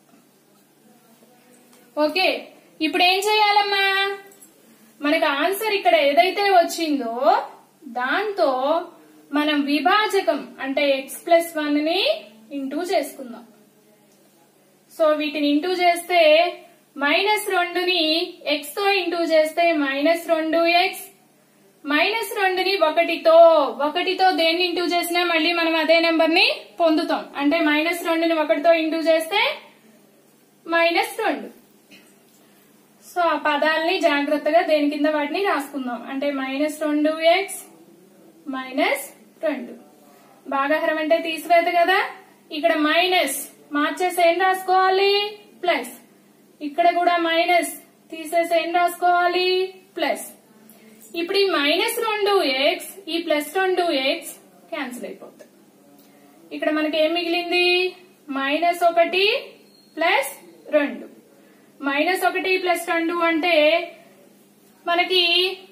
ఓకే ఇప్పుడు ఏం చేయాలమ్మా మనకు ఆన్సర్ ఇక్కడ ఏదైతే వచ్చిందో దాంతో మనం విభాజకం అంటే ఎక్స్ ప్లస్ వన్ ని ఇంటూ చేసుకుందాం సో వీటిని ఇంటూ చేస్తే మైనస్ రెండుని ఎక్స్ తో ఇంటూ చేస్తే మైనస్ రెండు ఎక్స్ మైనస్ రెండుని ఒకటితో ఒకటితో దేన్ని ఇంటూ చేసినా మళ్ళీ మనం అదే నెంబర్ ని పొందుతాం అంటే మైనస్ రెండుని ఒకటితో ఇంటూ చేస్తే మైనస్ రెండు సో ఆ పదాలని జాగ్రత్తగా దేని కింద వాటిని రాసుకుందాం అంటే మైనస్ రెండు ఎక్స్ మైనస్ రెండు భాగాహారం అంటే తీసివేత కదా ఇక్కడ మైనస్ మార్చేసి ఏం రాసుకోవాలి ప్లస్ ఇక్కడ కూడా మైనస్ తీసేసి ఏం రాసుకోవాలి ప్లస్ ఇప్పుడు ఈ మైనస్ రెండు ఎక్స్ ఈ ప్లస్ రెండు ఎక్స్ క్యాన్సిల్ అయిపోతుంది ఇక్కడ మనకి ఏం మిగిలింది మైనస్ ఒకటి ప్లస్ రెండు మైనస్ ఒకటి ప్లస్ రెండు అంటే మనకి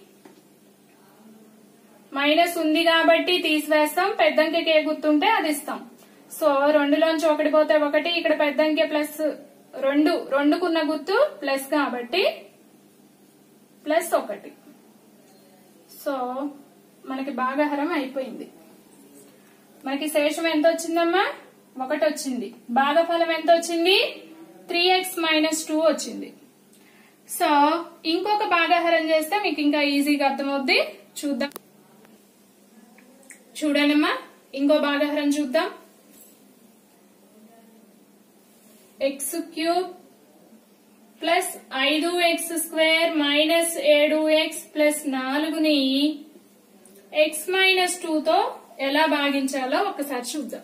మైనస్ ఉంది కాబట్టి తీసివేస్తాం పెద్దంకెకి ఏ గుర్తుంటే అది ఇస్తాం సో రెండులోంచి ఒకటి పోతే ఒకటి ఇక్కడ పెద్దంకె ప్లస్ రెండు రెండుకున్న గుర్తు ప్లస్ కాబట్టి ప్లస్ ఒకటి సో మనకి భాగహరం అయిపోయింది మనకి శేషం ఎంత వచ్చిందమ్మా ఒకటి వచ్చింది భాగఫలం ఎంత వచ్చింది త్రీ ఎక్స్ మైనస్ టూ వచ్చింది సో ఇంకొక భాగాహారం చేస్తే మీకు ఇంకా ఈజీగా అర్థమవుద్ది చూద్దాం చూడండమ్మా ఇంకో భాగాహారం చూద్దాం ఎక్స్ క్యూబ్ ప్లస్ ఐదు ఎక్స్ స్క్వేర్ మైనస్ ఏడు ఎక్స్ ప్లస్ నాలుగుని ఎక్స్ మైనస్ టూతో ఎలా భాగించాలో ఒకసారి చూద్దాం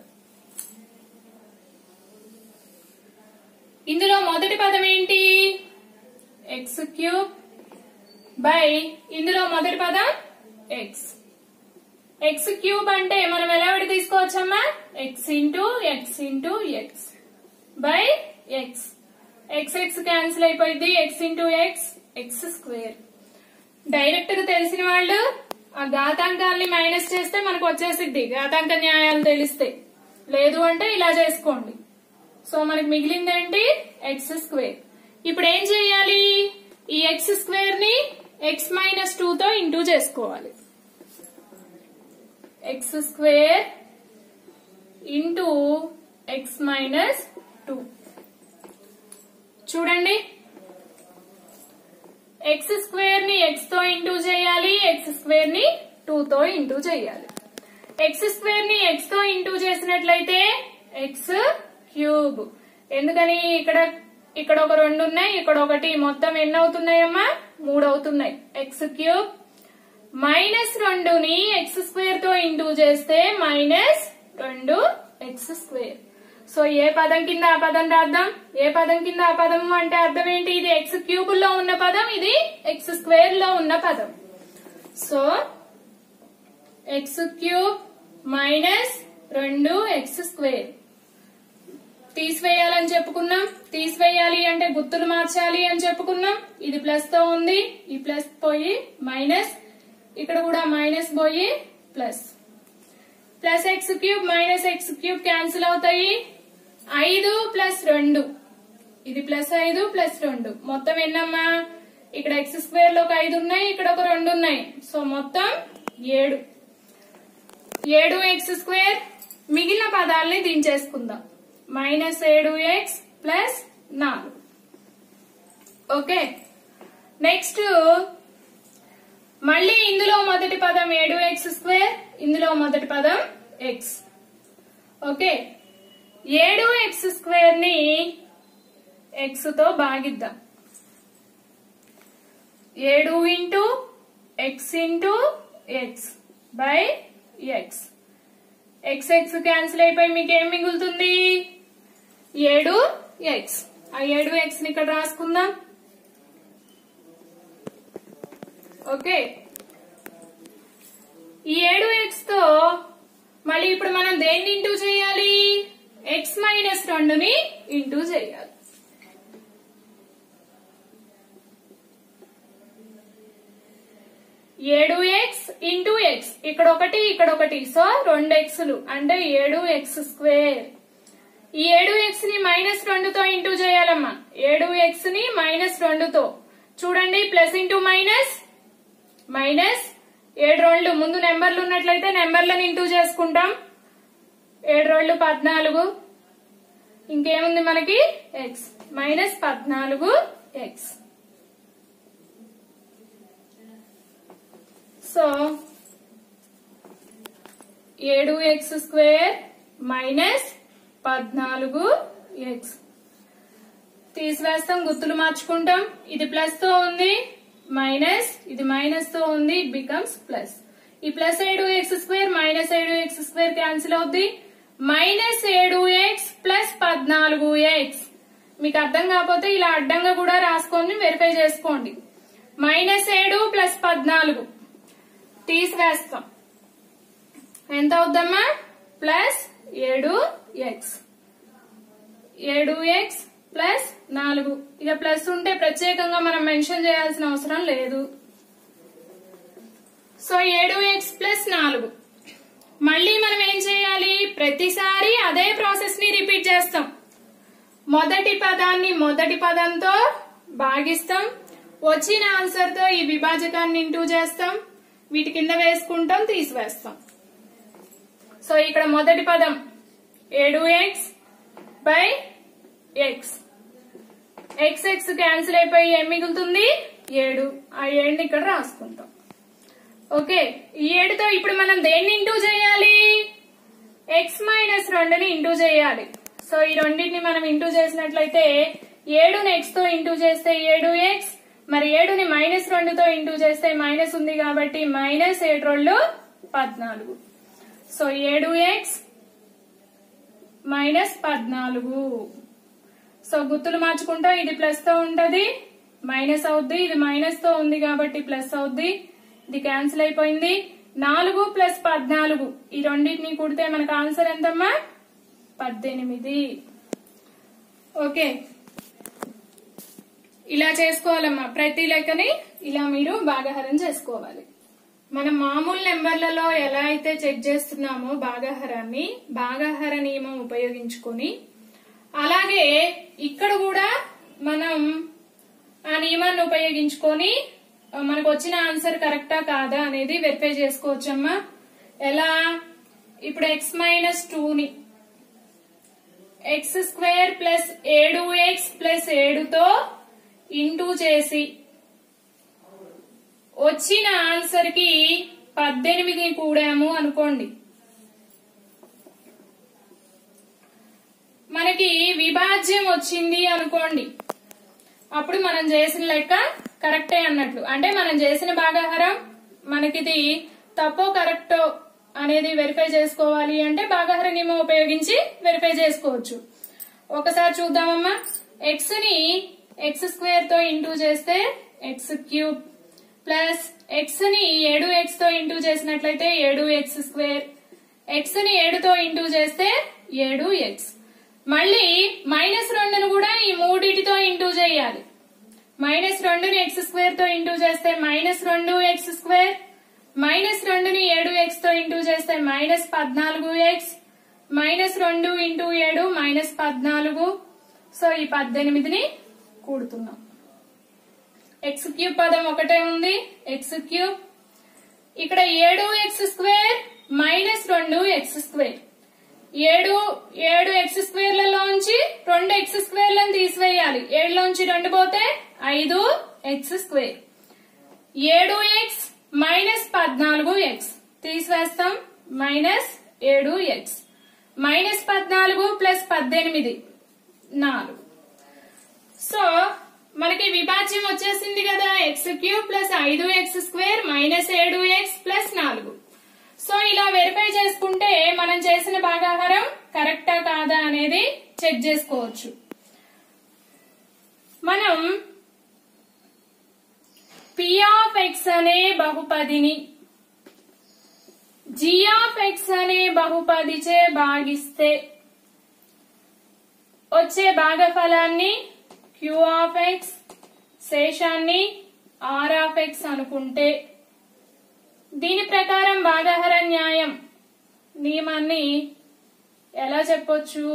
ఇందులో మొదటి పదం ఏంటి ఎక్స్ క్యూబ్ బై ఇందులో మొదటి పదం ఎక్స్ ఎక్స్ క్యూబ్ అంటే మనం ఎలా విడి తీసుకోవచ్చమ్మా x into X into X by X X X cancel అయిపోయింది x into X X square direct గా తెలిసిన వాళ్ళు ఆ ఘాతాంకాల్ని మైనస్ చేస్తే మనకు వచ్చేసిద్ది ఘాతాంక న్యాయాలు తెలిస్తే లేదు అంటే ఇలా చేసుకోండి సో మనకి మిగిలింది ఏంటి ఎక్స్ స్క్వేర్ ఇప్పుడు ఏం చేయాలి ఈ ఎక్స్ స్క్వేర్ ని ఎక్స్ మైనస్ టూ తో ఇంటూ చేసుకోవాలి x square into x minus two చూడండి ఎక్స్ స్క్వేర్ ని ఎక్స్ తో ఇంటూ చేయాలి ఎక్స్ స్క్వేర్ ని టూ తో ఇంటూ చేయాలి ఎక్స్ స్క్వేర్ ని ఎక్స్ తో ఇంటూ చేసినట్లయితే ఎక్స్ క్యూబ్ ఎందుకని ఇక్కడ ఇక్కడ ఒక రెండు ఉన్నాయి ఇక్కడ ఒకటి మొత్తం ఎన్ని అవుతున్నాయమ్మా మూడు అవుతున్నాయి ఎక్స్ క్యూబ్ మైనస్ రెండుని ఎక్స్ స్క్వేర్ తో ఇంటూ చేస్తే మైనస్ రెండు ఎక్స్ స్క్వేర్ సో ఏ పదం కింద ఆ పదం రాద్దాం ఏ పదం కింద ఆ పదము అంటే అర్థం ఏంటి ఇది ఎక్స్ క్యూబ్ లో ఉన్న పదం ఇది ఎక్స్ స్క్వేర్ లో ఉన్న పదం సో ఎక్స్ క్యూబ్ మైనస్ రెండు ఎక్స్ స్క్వేర్ తీసివేయాలని చెప్పుకున్నాం తీసివేయాలి అంటే గుర్తులు మార్చాలి అని చెప్పుకున్నాం ఇది ప్లస్ తో ఉంది ఈ ప్లస్ పోయి మైనస్ ఇక్కడ కూడా మైనస్ పోయి plus plus x cube minus x cube cancel అవుతాయి ఐదు ప్లస్ రెండు ఇది ప్లస్ ఐదు ప్లస్ రెండు మొత్తం ఎన్నమ్మా ఇక్కడ ఎక్స్ స్క్వేర్ లో ఒక ఐదు ఉన్నాయి ఇక్కడ ఒక రెండు ఉన్నాయి సో మొత్తం ఏడు ఏడు ఎక్స్ స్క్వేర్ మిగిలిన పదాలని దించేసుకుందాం మైనస్ ఏడు ఎక్స్ ప్లస్ నాలుగు ఓకే నెక్స్ట్ మళ్ళీ ఇందులో మొదటి పదం ఏడు ఎక్స్ స్క్వేర్ ఇందులో మొదటి పదం ఎక్స్ ఓకే ఏడు ఎక్స్ స్క్వేర్ ని ఎక్స్ తో భాగిద్దాం ఏడు into X into X by X X X cancel అయిపోయి మీకు ఏం మిగులుతుంది ఏడు ఎక్స్ ఆ ఏడు ఎక్స్ ని ఇక్కడ రాసుకుందాం ఓకే ఈ ఏడు ఎక్స్ తో మళ్ళీ ఇప్పుడు మనం దేన్ని ఇంటూ చేయాలి ఎక్స్ మైనస్ రెండుని ఇంటూ చేయాలి ఏడు ఎక్స్ ఇంటూ ఎక్స్ ఇక్కడ ఒకటి ఇక్కడ ఒకటి సో రెండు ఎక్స్లు అంటే ఏడు ఎక్స్ స్క్వేర్ ఈ ఏడు ఎక్స్ ని మైనస్ రెండుతో ఇంటూ చేయాలమ్మా ఏడు ఎక్స్ ని మైనస్ రెండుతో చూడండి ప్లస్ ఇంటూ మైనస్ మైనస్ ఏడు రోళ్లు ముందు నెంబర్లు ఉన్నట్లయితే నెంబర్లను ఇంటూ చేసుకుంటాం ఏడు రోళ్లు పద్నాలుగు ఇంకేముంది మనకి ఎక్స్ మైనస్ పద్నాలుగు ఎక్స్ సో ఏడు ఎక్స్ స్క్వేర్ మైనస్ పద్నాలుగు ఎక్స్ తీసివేస్తాం గుర్తులు మార్చుకుంటాం ఇది ప్లస్ తో ఉంది మైనస్ ఇది మైనస్ తో ఉంది ఇట్ బికమ్స్ ప్లస్ ఈ ప్లస్ ఏడు ఎక్స్ స్క్వేర్ మైనస్ ఏడు ఎక్స్ స్క్వేర్ క్యాన్సిల్ అవుద్ది మైనస్ ఏడు ఎక్స్ ప్లస్ పద్నాలుగు ఎక్స్ మీకు అర్థం కాకపోతే ఇలా అడ్డంగా కూడా రాసుకొని వెరిఫై చేసుకోండి మైనస్ ఏడు ప్లస్ పద్నాలుగు తీసివేస్తాం ఎంత అవుద్దమ్మా ప్లస్ ఏడు ఎక్స్ ఏడు ఎక్స్ ప్లస్ నాలుగు ఇక ప్లస్ ఉంటే ప్రత్యేకంగా మనం మెన్షన్ చేయాల్సిన అవసరం లేదు సో ఏడు ఎక్స్ ప్లస్ నాలుగు మళ్ళీ మనం ఏం చేయాలి ప్రతిసారి అదే ప్రాసెస్ ని రిపీట్ చేస్తాం మొదటి పదాన్ని మొదటి పదంతో భాగిస్తాం వచ్చిన ఆన్సర్ తో ఈ విభాజకాన్ని ఇంటూ చేస్తాం వీటి కింద వేసుకుంటాం తీసివేస్తాం సో ఇక్కడ మొదటి పదం ఏడు x by X X X cancel అయిపోయి ఏం మిగులుతుంది ఏడు ఆ ఏడుని ఇక్కడ రాసుకుంటాం ఓకే ఈ ఏడుతో ఇప్పుడు మనం దేన్ని ఇంటూ చేయాలి ఎక్స్ మైనస్ రెండుని ఇంటూ చేయాలి సో ఈ రెండింటిని మనం ఇంటూ చేసినట్లయితే ఏడుని ఎక్స్ తో ఇంటూ చేస్తే ఏడు ఎక్స్ మరి ఏడుని మైనస్ రెండుతో ఇంటూ చేస్తే మైనస్ ఉంది కాబట్టి మైనస్ ఏడు రెండు పద్నాలుగు సో ఏడు ఎక్స్ మైనస్ పద్నాలుగు సో గుర్తులు మార్చుకుంటాం ఇది ప్లస్ తో ఉంటది మైనస్ అవుద్ది ఇది మైనస్ తో ఉంది కాబట్టి ప్లస్ అవుద్ది ఇది క్యాన్సిల్ అయిపోయింది నాలుగు ప్లస్ పద్నాలుగు ఈ రెండింటిని కూడితే మనకు ఆన్సర్ ఎంతమ్మా పద్దెనిమిది ఓకే ఇలా చేసుకోవాలమ్మా ప్రతి లెక్కని ఇలా మీరు భాగాహారం చేసుకోవాలి మనం మామూలు నెంబర్లలో ఎలా అయితే చెక్ చేస్తున్నామో భాగాహారాన్ని భాగాహార నియమం ఉపయోగించుకొని అలాగే ఇక్కడ కూడా మనం ఆ నియమాన్ని ఉపయోగించుకొని ఆ, మనకు వచ్చిన ఆన్సర్ కరెక్టా కాదా అనేది వెరిఫై చేసుకోవచ్చమ్మా ఎలా ఇప్పుడు ఎక్స్ మైనస్ టూని ఎక్స్ స్క్వేర్ ప్లస్ ఏడు ఎక్స్ ప్లస్ ఏడుతో ఇంటూ చేసి వచ్చిన ఆన్సర్ కి పద్దెనిమిది కూడాము అనుకోండి మనకి విభాజ్యం వచ్చింది అనుకోండి అప్పుడు మనం చేసిన లెక్క కరెక్టే అన్నట్లు అంటే మనం చేసిన భాగాహారం మనకిది తప్పో కరెక్టో అనేది వెరిఫై చేసుకోవాలి అంటే భాగాహార నియమం ఉపయోగించి వెరిఫై చేసుకోవచ్చు ఒకసారి చూద్దామమ్మా ఎక్స్ ని ఎక్స్ స్క్వేర్ తో ఇంటూ చేస్తే ఎక్స్ క్యూబ్ ప్లస్ ఎక్స్ ని ఏడు ఎక్స్ తో ఇంటూ చేసినట్లయితే ఏడు ఎక్స్ స్క్వేర్ ఎక్స్ ని ఏడుతో ఇంటూ చేస్తే ఏడు ఎక్స్ మళ్ళీ మైనస్ రెండును కూడా ఈ మూడిటితో ఇంటూ చేయాలి మైనస్ రెండుని ఎక్స్ స్క్వేర్ తో ఇంటూ చేస్తే మైనస్ రెండు ఎక్స్ స్క్వేర్ మైనస్ రెండుని ఏడు ఎక్స్ తో ఇంటూ చేస్తే మైనస్ పద్నాలుగు ఎక్స్ మైనస్ రెండు ఇంటూ ఏడు మైనస్ పద్నాలుగు సో ఈ పద్దెనిమిదిని కూడుతున్నాం ఎక్స్ క్యూబ్ పదం ఒకటే ఉంది ఎక్స్ క్యూబ్ ఇక్కడ ఏడు ఎక్స్ స్క్వేర్ మైనస్ రెండు ఎక్స్ స్క్వేర్ ఏడు ఏడు ఎక్స్ స్క్వేర్లలోంచి రెండు ఎక్స్ స్క్వేర్లను తీసివేయాలి ఏడులోంచి రెండు పోతే ఐదు ఎక్స్ స్క్వేర్ ఏడు ఎక్స్ మైనస్ పద్నాలుగు ఎక్స్ తీసివేస్తాం మైనస్ ఏడు ఎక్స్ మైనస్ పద్నాలుగు ప్లస్ పద్దెనిమిది నాలుగు సో మనకి విభాజ్యం వచ్చేసింది కదా ఎక్స్ క్యూబ్ ప్లస్ ఐదు ఎక్స్ స్క్వేర్ మైనస్ ఏడు ఎక్స్ ప్లస్ నాలుగు సో ఇలా వెరిఫై చేసుకుంటే మనం చేసిన భాగాహారం కరెక్టా కాదా అనేది చెక్ చేసుకోవచ్చు మనం పి ఆఫ్ ఎక్స్ అనే బహుపదిని జి ఆఫ్ ఎక్స్ అనే బహుపదిచే భాగిస్తే వచ్చే భాగఫలాన్ని క్యూ ఆఫ్ ఎక్స్ శేషాన్ని ఆర్ ఆఫ్ ఎక్స్ అనుకుంటే దీని ప్రకారం భాగాహార న్యాయం నియమాన్ని ఎలా చెప్పొచ్చు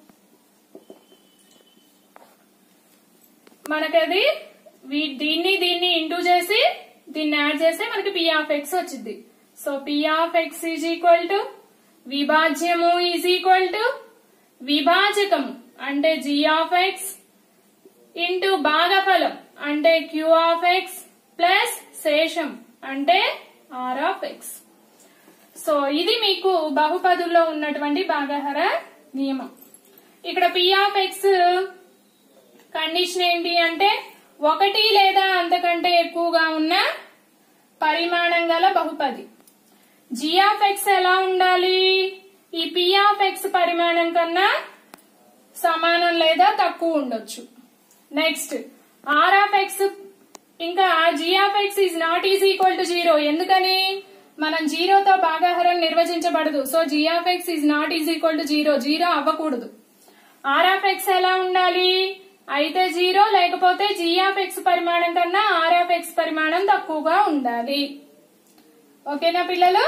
మనకది వీ- దీన్ని దీన్ని ఇంటూ చేసి దీన్ని యాడ్ చేస్తే మనకి పి ఆఫ్ ఎక్స్ వచ్చింది so p of X is equal to విభాజ్యము ఈజ్ ఈక్వల్ టు విభాజకము అంటే జి ఆఫ్ ఎక్స్ ఇంటూ భాగఫలం అంటే క్యూ ఆఫ్ ఎక్స్ ప్లస్ శేషం అంటే ఆర్ ఆఫ్ ఎక్స్ సో ఇది మీకు బహుపదుల్లో ఉన్నటువంటి భాగాహార నియమం ఇక్కడ పి ఆఫ్ ఎక్స్ కండిషన్ ఏంటి అంటే ఒకటి లేదా అంతకంటే ఎక్కువగా ఉన్న పరిమాణం గల బహుపది జి ఆఫ్ ఎక్స్ ఎలా ఉండాలి ఈ పి ఆఫ్ ఎక్స్ పరిమాణం కన్నా సమానం లేదా తక్కువ ఉండొచ్చు నెక్స్ట్ ఆర్ ఆఫ్ ఎక్స్ ఇంకా g of X is not is equal to zero ఎందుకని మనం జీరోతో భాగాహారం నిర్వచించబడదు so g of X is not is equal to zero zero అవ్వకూడదు ఆర్ ఆఫ్ ఎక్స్ ఎలా ఉండాలి అయితే జీరో లేకపోతే జీ ఆఫ్ ఎక్స్ పరిమాణం కన్నా ఆర్ ఆఫ్ ఎక్స్ పరిమాణం తక్కువగా ఉండాలి ఓకేనా పిల్లలు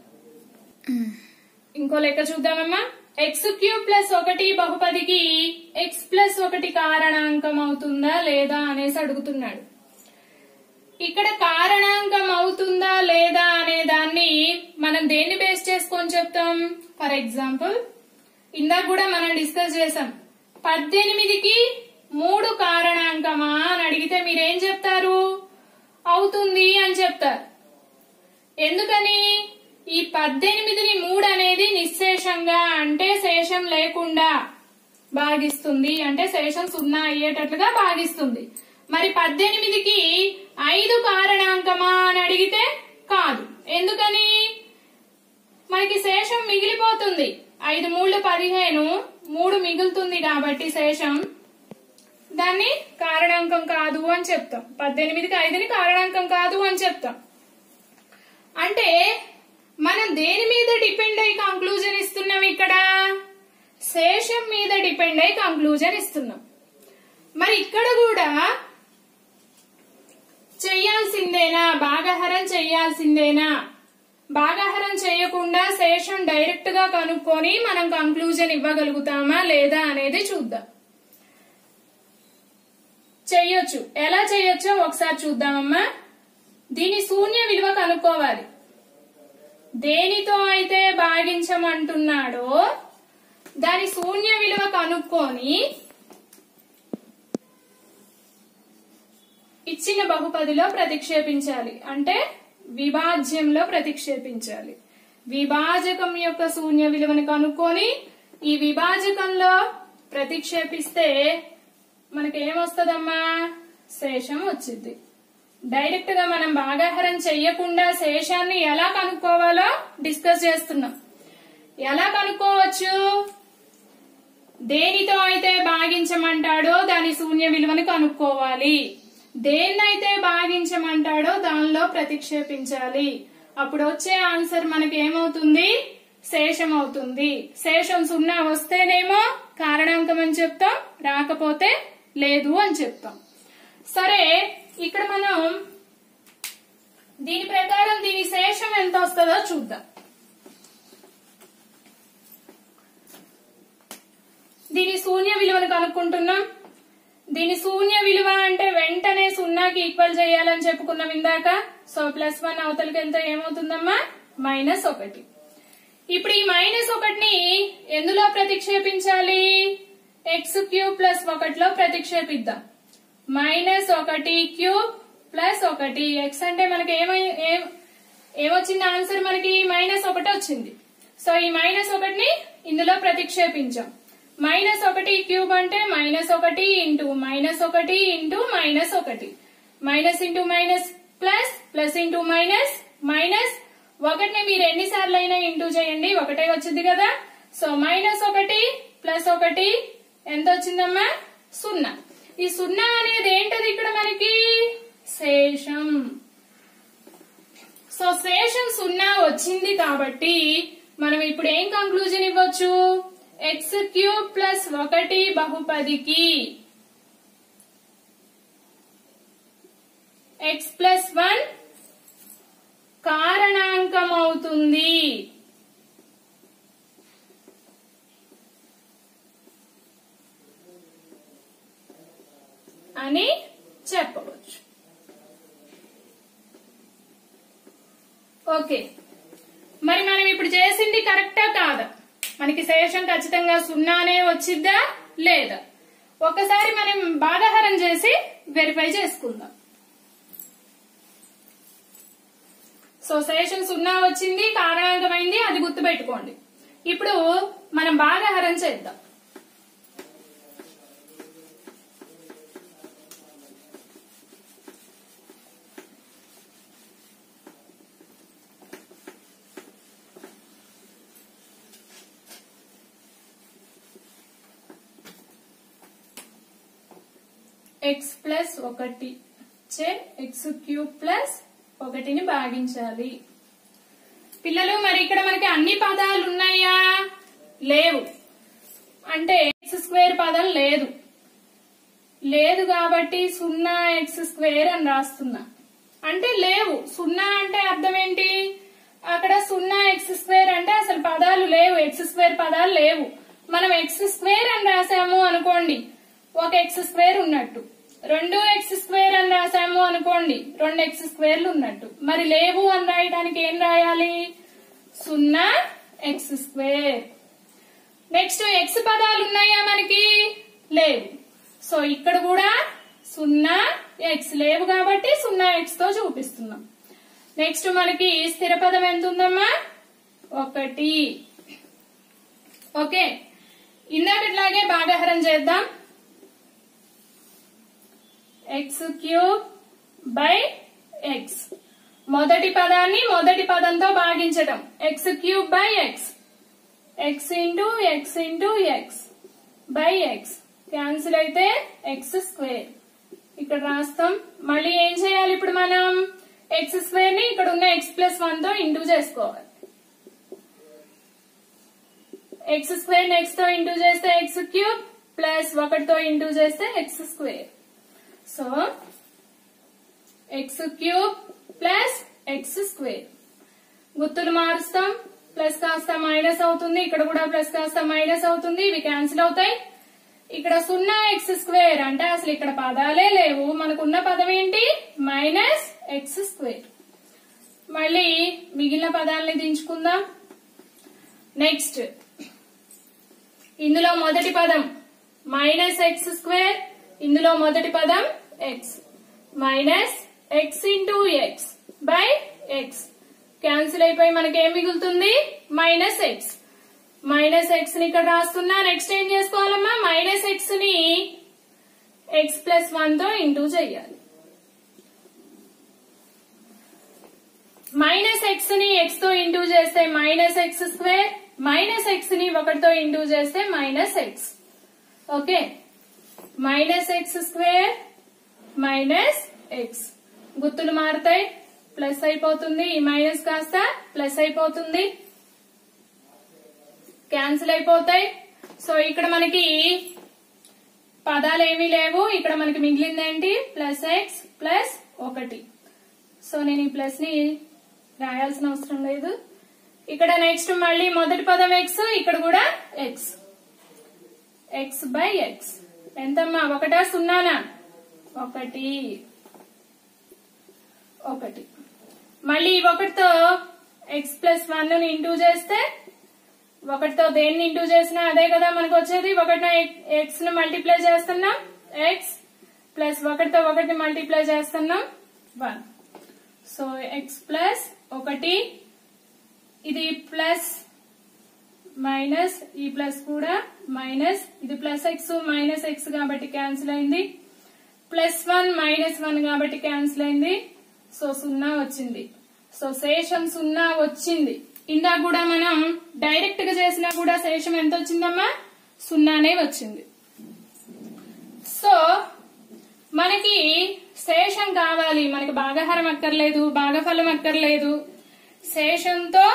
ఇంకో లెక్క చూద్దామమ్మా ఎక్స్ క్యూబ్ ప్లస్ ఒకటి బహుపదికి ఎక్స్ ప్లస్ ఒకటి కారణాంకం అవుతుందా లేదా అనేసి అడుగుతున్నాడు ఇక్కడ కారణాంకం అవుతుందా లేదా అనే దాన్ని మనం దేన్ని బేస్ చేసుకొని చెప్తాం ఫర్ ఎగ్జాంపుల్ ఇందాక కూడా మనం డిస్కస్ చేసాం పద్దెనిమిదికి మూడు కారణాంకమా అని అడిగితే మీరేం చెప్తారు అవుతుంది అని చెప్తారు ఎందుకని ఈ పద్దెనిమిదిని మూడు అనేది నిశ్శేషంగా అంటే శేషం లేకుండా భాగిస్తుంది అంటే శేషం సున్నా అయ్యేటట్లుగా భాగిస్తుంది మరి పద్దెనిమిదికి ఐదు కారణాంకమా అని అడిగితే కాదు ఎందుకని మనకి శేషం మిగిలిపోతుంది ఐదు మూడు పదిహేను మూడు మిగులుతుంది కాబట్టి శేషం దాన్ని కారణాంకం కాదు అని చెప్తాం పద్దెనిమిదికి ఐదుని కారణాంకం కాదు అని చెప్తాం అంటే మనం దేని మీద డిపెండ్ అయి కంక్లూజన్ ఇస్తున్నాం ఇక్కడ శేషం మీద డిపెండ్ అయి కంక్లూజన్ ఇస్తున్నాం మరి ఇక్కడ కూడా చెయ్యాల్సిందేనా భాగహరం చెయ్యాల్సిందేనా భాగహరం చేయకుండా శేషం డైరెక్ట్ గా కనుక్కొని మనం కంక్లూజన్ ఇవ్వగలుగుతామా లేదా అనేది చూద్దాం చెయ్యొచ్చు ఎలా చెయ్యొచ్చో ఒకసారి చూద్దామమ్మా దీని శూన్య విలువ కనుక్కోవాలి దేనితో అయితే భాగించమంటున్నాడో దాని శూన్య విలువ కనుక్కొని ఇచ్చిన బహుపదిలో ప్రతిక్షేపించాలి అంటే విభాజ్యంలో ప్రతిక్షేపించాలి విభాజకం యొక్క శూన్య విలువను కనుక్కొని ఈ విభాజకంలో ప్రతిక్షేపిస్తే మనకి ఏమొస్తుందమ్మా శేషం వచ్చింది డైరెక్ట్ గా మనం భాగాహారం చెయ్యకుండా శేషాన్ని ఎలా కనుక్కోవాలో డిస్కస్ చేస్తున్నాం ఎలా కనుక్కోవచ్చు దేనితో అయితే భాగించమంటాడో దాని శూన్య విలువను కనుక్కోవాలి దేన్నైతే భాగించమంటాడో దానిలో ప్రతిక్షేపించాలి అప్పుడు వచ్చే ఆన్సర్ మనకి ఏమవుతుంది శేషం అవుతుంది శేషం సున్నా వస్తేనేమో కారణాంకం అని చెప్తాం రాకపోతే లేదు అని చెప్తాం సరే ఇక్కడ మనం దీని ప్రకారం దీని శేషం ఎంత వస్తుందో చూద్దాం దీని శూన్య విలువను కనుక్కుంటున్నాం దీని శూన్య విలువ అంటే వెంటనే సున్నాకి ఈక్వల్ చేయాలని చెప్పుకున్నాం ఇందాక సో ప్లస్ వన్ అవతలకి ఎంత ఏమవుతుందమ్మా మైనస్ ఒకటి ఇప్పుడు ఈ మైనస్ ఒకటిని ఎందులో ప్రతిక్షేపించాలి ఎక్స్ క్యూబ్ ప్లస్ ఒకటిలో ప్రతిక్షేపిద్దాం మైనస్ ఒకటి క్యూబ్ ప్లస్ ఒకటి ఎక్స్ అంటే మనకి ఏమై ఏం- ఏమొచ్చింది ఆన్సర్ మనకి మైనస్ ఒకటి వచ్చింది సో ఈ మైనస్ ఒకటిని ఇందులో ప్రతిక్షేపించాం మైనస్ ఒకటి క్యూబ్ అంటే మైనస్ ఒకటి ఇంటూ మైనస్ ఒకటి ఇంటూ మైనస్ ఒకటి minus into minus plus plus into minus minus ఒకటిని మీరు ఎన్నిసార్లు అయినా ఇంటూ చేయండి ఒకటే వచ్చింది కదా సో మైనస్ ఒకటి ప్లస్ ఒకటి ఎంత వచ్చిందమ్మా సున్నా ఈ సున్నా అనేది ఏంటది ఇక్కడ మనకి శేషం సో శేషం సున్నా వచ్చింది కాబట్టి మనం ఇప్పుడు ఏం కంక్లూజన్ ఇవ్వచ్చు ఎక్స్ క్యూబ్ ప్లస్ ఒకటి బహుపదికి ఎక్స్ ప్లస్ వన్ కారణాంకం అవుతుంది అని చెప్పవచ్చు ఓకే మరి మనం ఇప్పుడు చేసింది కరెక్టా కాదా మనకి శేషం ఖచ్చితంగా సున్నానే వచ్చిద్దా లేదా ఒకసారి మనం భాగాహారం చేసి వెరిఫై చేసుకుందాం సో శేషం సున్నా వచ్చింది కారణాంకమైంది అది గుర్తుపెట్టుకోండి ఇప్పుడు మనం భాగాహారం చేద్దాం ఎక్స్ ప్లస్ ఒకటి చే ఎక్స్ క్యూబ్ ప్లస్ ఒకటిని భాగించాలి పిల్లలు మరి ఇక్కడ మనకి అన్ని పదాలు ఉన్నాయా లేవు అంటే ఎక్స్ స్క్వేర్ పదం లేదు లేదు కాబట్టి సున్నా ఎక్స్ స్క్వేర్ అని రాస్తున్నా అంటే లేవు సున్నా అంటే అర్థం ఏంటి అక్కడ సున్నా ఎక్స్ స్క్వేర్ అంటే అసలు పదాలు లేవు ఎక్స్ స్క్వేర్ పదాలు లేవు మనం ఎక్స్ స్క్వేర్ అని రాసాము అనుకోండి ఒక ఎక్స్ స్క్వేర్ ఉన్నట్టు రెండు ఎక్స్ స్క్వేర్ అని రాసాము అనుకోండి రెండు ఎక్స్ స్క్వేర్లు ఉన్నట్టు మరి లేవు అని రాయడానికి ఏం రాయాలి సున్నా ఎక్స్ స్క్వేర్ నెక్స్ట్ ఎక్స్ పదాలు ఉన్నాయా మనకి లేవు సో ఇక్కడ కూడా సున్నా ఎక్స్ లేవు కాబట్టి సున్నా ఎక్స్ తో చూపిస్తున్నాం నెక్స్ట్ మనకి స్థిర పదం ఎంత ఉందమ్మా ఒకటి ఓకే ఇందాకట్లాగే భాగాహారం చేద్దాం ఎక్స్ క్యూబ్ బై ఎక్స్ మొదటి పదాన్ని మొదటి పదంతో భాగించడం x cube by X x into X into X by x cancel అయితే ఎక్స్ స్క్వేర్ ఇక్కడ రాస్తాం మళ్ళీ ఏం చేయాలి ఇప్పుడు మనం ఎక్స్ స్క్వేర్ ని ఇక్కడ ఉన్న ఎక్స్ ప్లస్ వన్ తో ఇంటూ చేసుకోవాలి ఎక్స్ స్క్వేర్ ఎక్స్ తో ఇంటూ చేస్తే ఎక్స్ క్యూబ్ ప్లస్ ఒకటితో ఇంటూ చేస్తే x square so x cube plus X square గుర్తులు మారుస్తాం ప్లస్ కాస్త మైనస్ అవుతుంది ఇక్కడ కూడా ప్లస్ కాస్త మైనస్ అవుతుంది ఇవి క్యాన్సిల్ అవుతాయి ఇక్కడ సున్నా ఎక్స్ స్క్వేర్ అంటే అసలు ఇక్కడ పదాలే లేవు మనకున్న పదం ఏంటి మైనస్ ఎక్స్ స్క్వేర్ మళ్ళీ మిగిలిన పదాలని దించుకుందాం నెక్స్ట్ ఇందులో మొదటి పదం మైనస్ ఎక్స్ స్క్వేర్ ఇందులో మొదటి పదం x minus x into X by x cancel అయిపోయి మనకి ఏం మిగులుతుంది మైనస్ ఎక్స్ మైనస్ ఎక్స్ ని ఇక్కడ రాస్తున్నా నెక్స్ట్ ఏం చేసుకోవాలమ్మా మైనస్ ఎక్స్ ని ఎక్స్ ప్లస్ వన్ తో ఇంటూ చెయ్యాలి మైనస్ ఎక్స్ ని ఎక్స్ తో ఇంటూ చేస్తే minus x square minus x ని ఒకటితో ఇంటూ చేస్తే minus x okay minus x square minus x గుర్తులు మారుతాయి ప్లస్ అయిపోతుంది ఈ మైనస్ కాస్త ప్లస్ అయిపోతుంది క్యాన్సిల్ అయిపోతాయి సో ఇక్కడ మనకి పదాలు ఏమీ లేవు ఇక్కడ మనకి మిగిలింది ఏంటి ప్లస్ ఎక్స్ ప్లస్ ఒకటి సో నేను ఈ ప్లస్ ని రాయాల్సిన అవసరం లేదు ఇక్కడ నెక్స్ట్ మళ్ళీ మొదటి పదం ఎక్స్ ఇక్కడ కూడా ఎక్స్ ఎక్స్ బై ఎక్స్ ఎంతమ్మా ఒకటా సున్నానా ఒకటి ఒకటి మళ్ళీ ఈ ఒకటితో ఎక్స్ ప్లస్ వన్ ఇంటూ చేస్తే ఒకటితో దేన్ని ఇంటూ చేసినా అదే కదా మనకు వచ్చేది ఒకటితో ఎక్స్ ను మల్టిప్లై చేస్తున్నాం ఎక్స్ ప్లస్ ఒకటితో ఒకటి మల్టిప్లై చేస్తున్నాం వన్ సో ఎక్స్ ప్లస్ ఒకటి ఇది ప్లస్ మైనస్ ఈ ప్లస్ కూడా మైనస్ ఇది ప్లస్ ఎక్స్ మైనస్ ఎక్స్ కాబట్టి క్యాన్సిల్ అయింది ప్లస్ వన్ మైనస్ వన్ కాబట్టి క్యాన్సిల్ అయింది సో సున్నా వచ్చింది సో శేషం సున్నా వచ్చింది ఇందా కూడా మనం డైరెక్ట్ గా చేసినా కూడా శేషం ఎంత వచ్చిందమ్మా సున్నానే వచ్చింది సో మనకి శేషం కావాలి మనకి భాగహారం అక్కర్లేదు భాగఫలం అక్కర్లేదు శేషంతో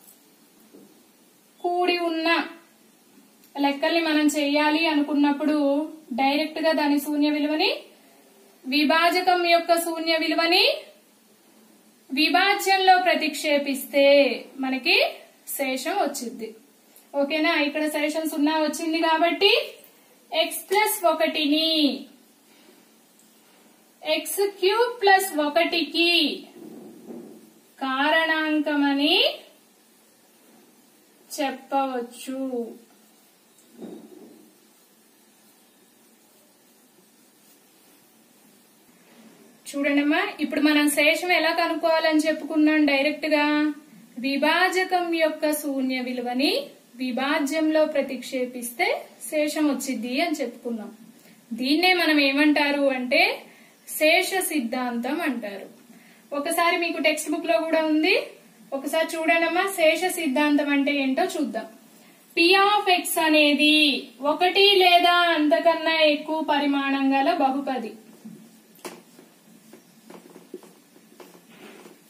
కూడి ఉన్న లెక్కల్ని మనం చేయాలి అనుకున్నప్పుడు డైరెక్ట్ గా దాని శూన్య విలువని విభాజకం యొక్క శూన్య విలువని విభాజ్యంలో ప్రతిక్షేపిస్తే మనకి శేషం వచ్చింది ఓకేనా ఇక్కడ శేషం సున్నా వచ్చింది కాబట్టి ఎక్స్ ప్లస్ ఒకటిని ఎక్స్ క్యూబ్ ప్లస్ ఒకటికి కారణాంకమని చెప్పవచ్చు చూడండమ్మా ఇప్పుడు మనం శేషం ఎలా కనుక్కోవాలని చెప్పుకున్నాం డైరెక్ట్ గా విభాజకం యొక్క శూన్య విలువని విభాజ్యంలో ప్రతిక్షేపిస్తే శేషం వచ్చింది అని చెప్పుకున్నాం దీన్నే మనం ఏమంటారు అంటే శేష సిద్ధాంతం అంటారు ఒకసారి మీకు టెక్స్ట్ బుక్ లో కూడా ఉంది ఒకసారి చూడండమ్మా శేష సిద్ధాంతం అంటే ఏంటో చూద్దాం పి ఆఫ్ ఎక్స్ అనేది ఒకటి లేదా అంతకన్నా ఎక్కువ పరిమాణం గల బహుపది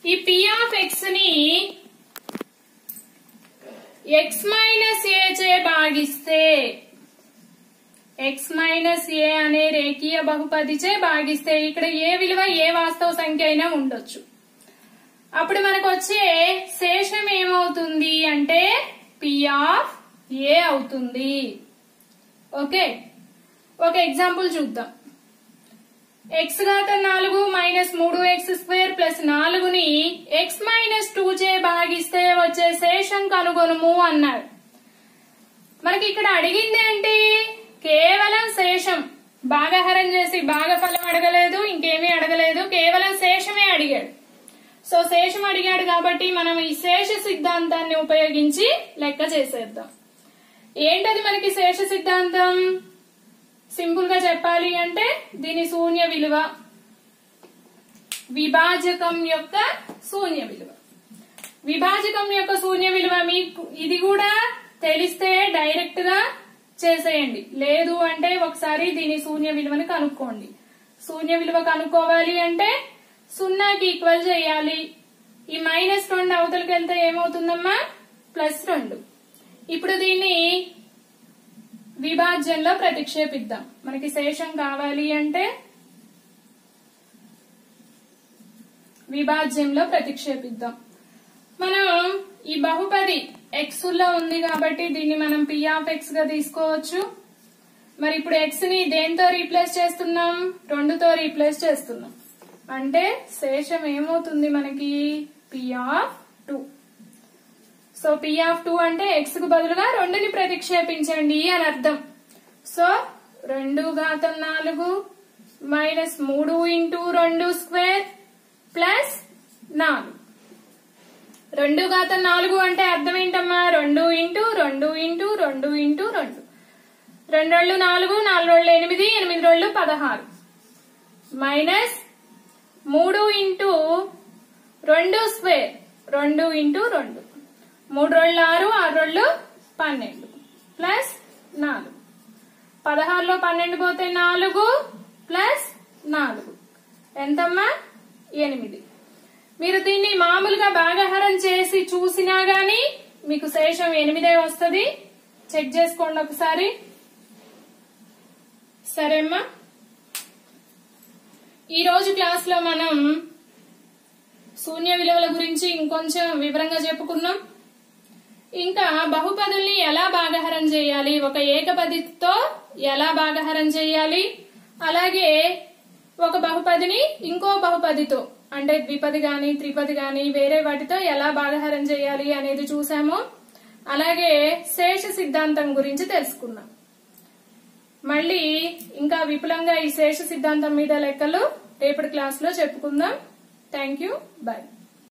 ఈ పి ఆఫ్ ఎక్స్ ని ఎక్స్ మైనస్ ఏ చే భాగిస్తే ఎక్స్ మైనస్ ఏ అనే రేఖీయ బహుపదిచే భాగిస్తే ఇక్కడ ఏ విలువ ఏ వాస్తవ సంఖ్య అయినా ఉండొచ్చు అప్పుడు మనకు వచ్చే శేషం ఏమవుతుంది అంటే పి ఆఫ్ ఏ అవుతుంది ఓకే ఒక ఎగ్జాంపుల్ చూద్దాం ఎక్స్ ఘాతం నాలుగు మైనస్ మూడు ఎక్స్ స్క్వేర్ ప్లస్ నాలుగుని ఎక్స్ మైనస్ టూ చే భాగిస్తే వచ్చే శేషం కనుగొనుము అన్నాడు మనకి ఇక్కడ అడిగింది ఏంటి కేవలం శేషం భాగహరం చేసి భాగఫలం అడగలేదు ఇంకేమీ అడగలేదు కేవలం శేషమే అడిగాడు సో శేషం అడిగాడు కాబట్టి మనం ఈ శేష సిద్ధాంతాన్ని ఉపయోగించి లెక్క చేసేద్దాం ఏంటది మనకి శేష సిద్ధాంతం సింపుల్ గా చెప్పాలి అంటే దీని శూన్య విలువ విభాజకం యొక్క శూన్య విలువ విభాజకం యొక్క శూన్య విలువ మీకు ఇది కూడా తెలిస్తే డైరెక్ట్ గా చేసేయండి లేదు అంటే ఒకసారి దీని శూన్య విలువని కనుక్కోండి శూన్య విలువ కనుక్కోవాలి అంటే సున్నాకి ఈక్వల్ చేయాలి ఈ మైనస్ రెండు అవతలకి వెళ్తే ఏమవుతుందమ్మా ప్లస్ రెండు ఇప్పుడు దీన్ని విభాజ్యంలో ప్రతిక్షేపిద్దాం మనకి శేషం కావాలి అంటే విభాజ్యంలో ప్రతిక్షేపిద్దాం మనం ఈ బహుపది ఎక్స్ లో ఉంది కాబట్టి దీన్ని మనం పి ఆఫ్ ఎక్స్ గా తీసుకోవచ్చు మరి ఇప్పుడు ఎక్స్ ని దేంతో రీప్లేస్ చేస్తున్నాం రెండుతో రీప్లేస్ చేస్తున్నాం అంటే శేషం ఏమవుతుంది మనకి p of two so p of two అంటే ఎక్స్ కు బదులుగా రెండుని ప్రతిక్షేపించండి అని అర్థం సో రెండు ఘాతం నాలుగు మైనస్ మూడు ఇంటూ రెండు స్క్వేర్ ప్లస్ నాలుగు రెండు ఘాతం నాలుగు అంటే అర్థం ఏంటమ్మా రెండు ఇంటూ రెండు ఇంటూ రెండు ఇంటూ రెండు రెండు రెండు నాలుగు నాలుగు రెండు ఎనిమిది ఎనిమిది రెండు పదహారు మైనస్ మూడు ఇంటూ రెండు స్క్వేర్ రెండు ఇంటూ రెండు మూడు రెండు ఆరు ఆరు రెండు పన్నెండు ప్లస్ నాలుగు పదహారులో పన్నెండు పోతే నాలుగు ప్లస్ నాలుగు ఎంతమ్మా ఎనిమిది మీరు దీన్ని మామూలుగా భాగాహారం చేసి చూసినా గాని మీకు శేషం ఎనిమిదే వస్తుంది చెక్ చేసుకోండి ఒకసారి సరేమ్మా ఈ రోజు క్లాస్ లో మనం శూన్య విలువల గురించి ఇంకొంచెం వివరంగా చెప్పుకున్నాం ఇంకా బహుపదుల్ని ఎలా భాగహరం చేయాలి ఒక ఏకపదితో ఎలా భాగహరం చేయాలి అలాగే ఒక బహుపదిని ఇంకో బహుపదితో అంటే ద్విపది గాని త్రిపది గాని వేరే వాటితో ఎలా భాగహరం చేయాలి అనేది చూసాము అలాగే శేష సిద్ధాంతం గురించి తెలుసుకున్నాం మళ్ళీ ఇంకా విపులంగా ఈ శేష సిద్ధాంతం మీద లెక్కలు రేపటి క్లాస్ లో చెప్పుకుందాం థ్యాంక్ యూ బాయ్